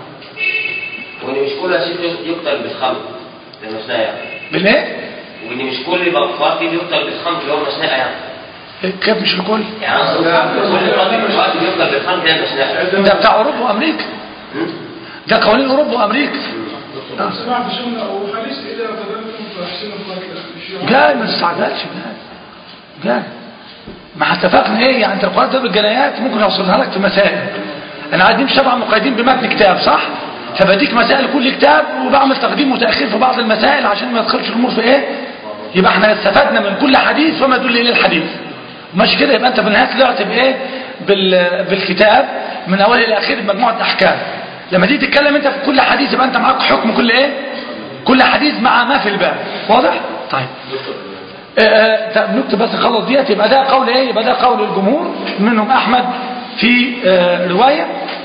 وان مش كل شيء يقتل بالخمر زي ما سمعنا يعني بالايه وان مش كل قاتل يقتل بالخمر اللي هو المشنقه يعني كيف مش الكل يعني قصدي كل قاتل قاتل يقتل بالخمر ده المشنقه ده بتاع اوروبا وامريكا ده قوانين اوروبا وامريكا آه. سمعت شغل او حديث اذا قتلتم فاحسنوا القتل جاي ما تستعجلش جاي جاي ما اتفقنا ايه يعني انت القرآن ده بالجنايات ممكن اوصلها لك في مسائل انا عايزين طبعا مقيدين بمتن كتاب صح فبديك مسائل كل كتاب وبعمل تقديم وتاخير في بعض المسائل عشان ما يدخلش الامور في ايه يبقى احنا استفدنا من كل حديث وما يدل اليه الحديث ماشي كده يبقى انت في النهايه طلعت بايه بال... بالكتاب من اوله الى اخره بمجموعه احكام لما تيجي تتكلم انت في كل حديث يبقى انت معاك حكم كل ايه كل حديث مع ما في الباب واضح طيب آه، آه، طب نكتب بس خلص ديت يبقى ده قول ايه يبقى ده قول الجمهور منهم احمد في آه، روايه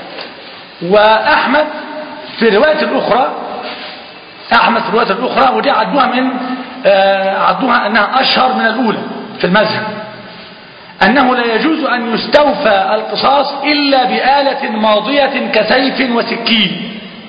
واحمد في روايه الاخرى احمد في الروايه الاخرى ودي عدوها من آه، عدوها انها اشهر من الاولى في المذهب انه لا يجوز ان يستوفى القصاص الا بآلة ماضية كسيف وسكين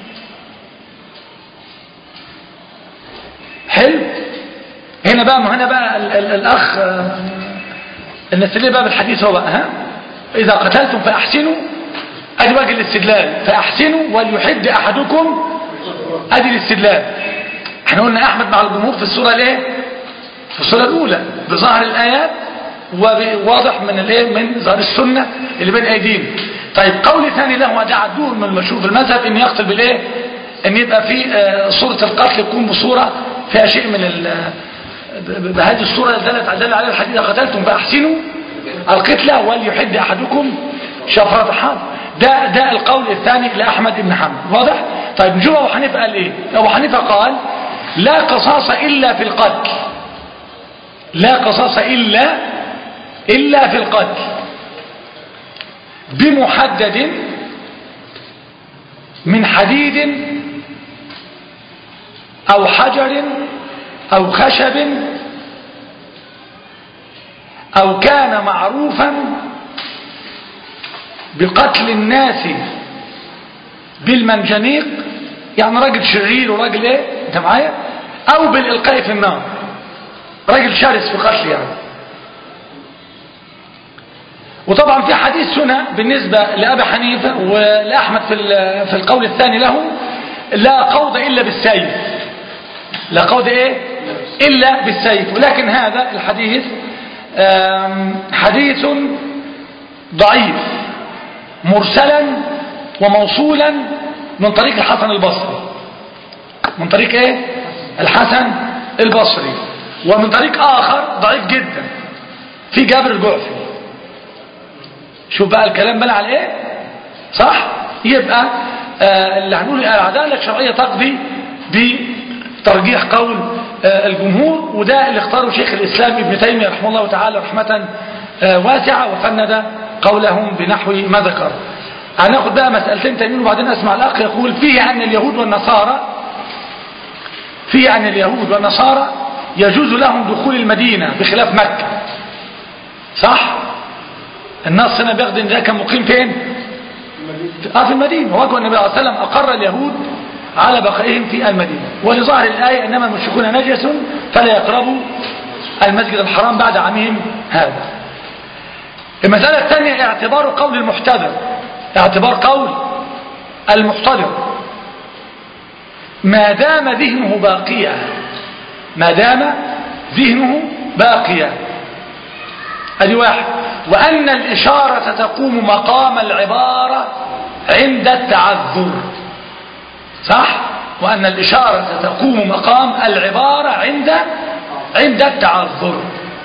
حلو هنا بقى ما هنا بقى ال ال الاخ آه، النسلية بقى بالحديث هو بقى ها اذا قتلتم فاحسنوا ادي وجه الاستدلال فاحسنوا وليحد احدكم ادي الاستدلال احنا قلنا احمد مع الجمهور في الصورة الايه في الصورة الاولى بظاهر الايات وواضح من الايه من ظاهر السنة اللي بين ايدينا طيب قول ثاني له وده عدوه من المشهور في المذهب ان يقتل بالايه ان يبقى في آه، صورة القتل تكون بصورة فيها شيء من ال ب- بهذه الصورة اللي دلت دل عليها الحديث قتلتم فاحسنوا القتلى وليحد احدكم شفرة حال ده ده القول الثاني لاحمد بن حنبل واضح طيب نشوف ابو حنيفه قال ايه ابو حنيفه قال لا قصاص الا في القتل لا قصاص الا الا في القتل بمحدد من حديد او حجر او خشب او كان معروفا بقتل الناس بالمنجنيق يعني راجل شرير وراجل ايه انت معايا او بالالقاء في النار راجل شرس في قتل يعني وطبعا في حديث هنا بالنسبة لأبي حنيفة ولأحمد في ال- في القول الثاني له لا قوض إلا بالسيف لا قوض إيه إلا بالسيف ولكن هذا الحديث آم، حديث ضعيف مرسلا وموصولا من طريق الحسن البصري من طريق ايه الحسن البصري ومن طريق اخر ضعيف جدا في جابر الجعفي شوف بقى الكلام بقى على ايه صح يبقى آه اللي هنقول العداله الشرعيه تقضي بترجيح قول آه الجمهور وده اللي اختاره شيخ الاسلام ابن تيميه رحمه الله تعالى رحمه آه، واسعة وفند قولهم بنحو ما ذكر هناخد بقى مسألتين تانيين وبعدين أسمع الأخ يقول فيه أن اليهود والنصارى فيه أن اليهود والنصارى يجوز لهم دخول المدينة بخلاف مكة صح النص هنا بياخد ان ده كان مقيم فين اه في المدينة وجه النبي صلى الله عليه وسلم أقر اليهود على بقائهم في المدينة ولظاهر الآية إنما المشركون نجس فلا يقربوا المسجد الحرام بعد عامهم هذا المسألة الثانية اعتبار قول المحتضر اعتبار قول المحتضر ما دام ذهنه باقيا ما دام ذهنه باقيا ادي واحد وأن الإشارة تقوم مقام العبارة عند التعذر صح وأن الإشارة تقوم مقام العبارة عند عند التعذر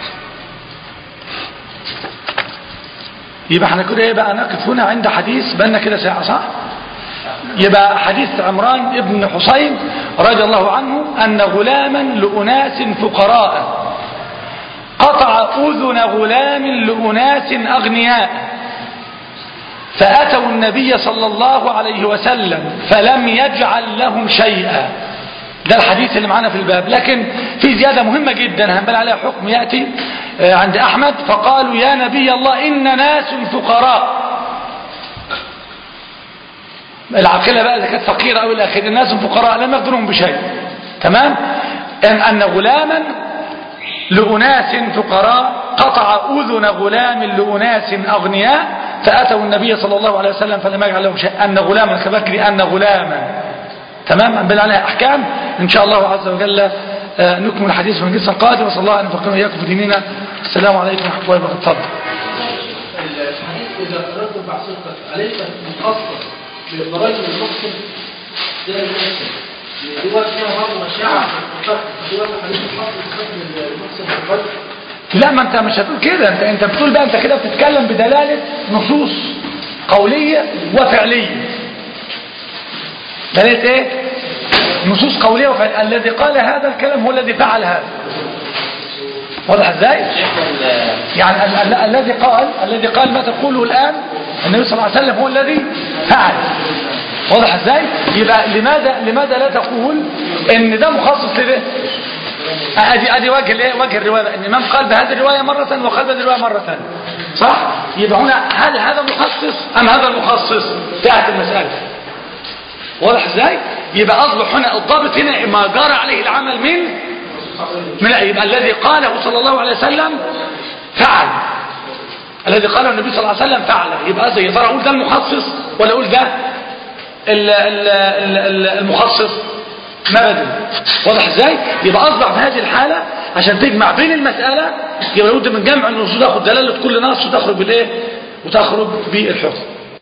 يبقى احنا كده ايه بقى نقف هنا عند حديث بقالنا كده ساعة صح يبقى حديث عمران ابن حسين رضي الله عنه أن غلاما لأناس فقراء قطع أذن غلام لأناس أغنياء فأتوا النبي صلى الله عليه وسلم فلم يجعل لهم شيئا ده الحديث اللي معانا في الباب لكن في زيادة مهمة جدا هنبال عليها حكم يأتي عند أحمد فقالوا يا نبي الله إن ناس فقراء العاقلة بقى إذا كانت فقيرة أو الآخر الناس فقراء لم يقدرهم بشيء تمام إن أن غلاما لأناس فقراء قطع أذن غلام لأناس أغنياء فأتوا النبي صلى الله عليه وسلم فلم يجعل لهم شيء أن غلاما كبكري أن غلاما تمام أنبل عليها أحكام إن شاء الله عز وجل نكمل الحديث من جلسة القادم وصلى الله أن يفقنا إياكم في ديننا السلام عليكم ورحمة الله وبركاته تفضل الحديث إذا أردت بعصرتك أليس مخصص للرجل المحسن زي المحسن دلوقتي فيها برضه مشاعر دلوقتي حديث مخصص للمحسن الرجل لا ما انت مش هتقول كده انت انت بتقول بقى انت كده بتتكلم بدلالة نصوص قولية وفعلية دلالة ايه نصوص قولية وفعلية الذي قال هذا الكلام هو الذي فعل هذا واضح ازاي يعني ال ال الذي قال الذي قال ما تقوله الآن النبي صلى الله عليه وسلم هو الذي فعل واضح ازاي يبقى لماذا لماذا لا تقول ان ده مخصص لده ادي ادي وجه الايه وجه الروايه ان الامام قال بهذه الروايه مره وقال بهذه الروايه مره ثانيه صح يبقى هنا هل هذا مخصص ام هذا المخصص انتهت المساله واضح ازاي يبقى اصبح هنا الضابط هنا ما جرى عليه العمل من من يبقى الذي قاله صلى الله عليه وسلم فعل الذي قاله النبي صلى الله عليه وسلم فعل يبقى قصدي يا ترى اقول ده المخصص ولا اقول ده ال- ال- ال- المخصص ما بدل واضح ازاي يبقى اصبح في هذه الحالة عشان تجمع بين المسألة يبقى لابد من جمع النصوص تاخد دلالة كل نص وتخرج بالايه وتخرج بالحكم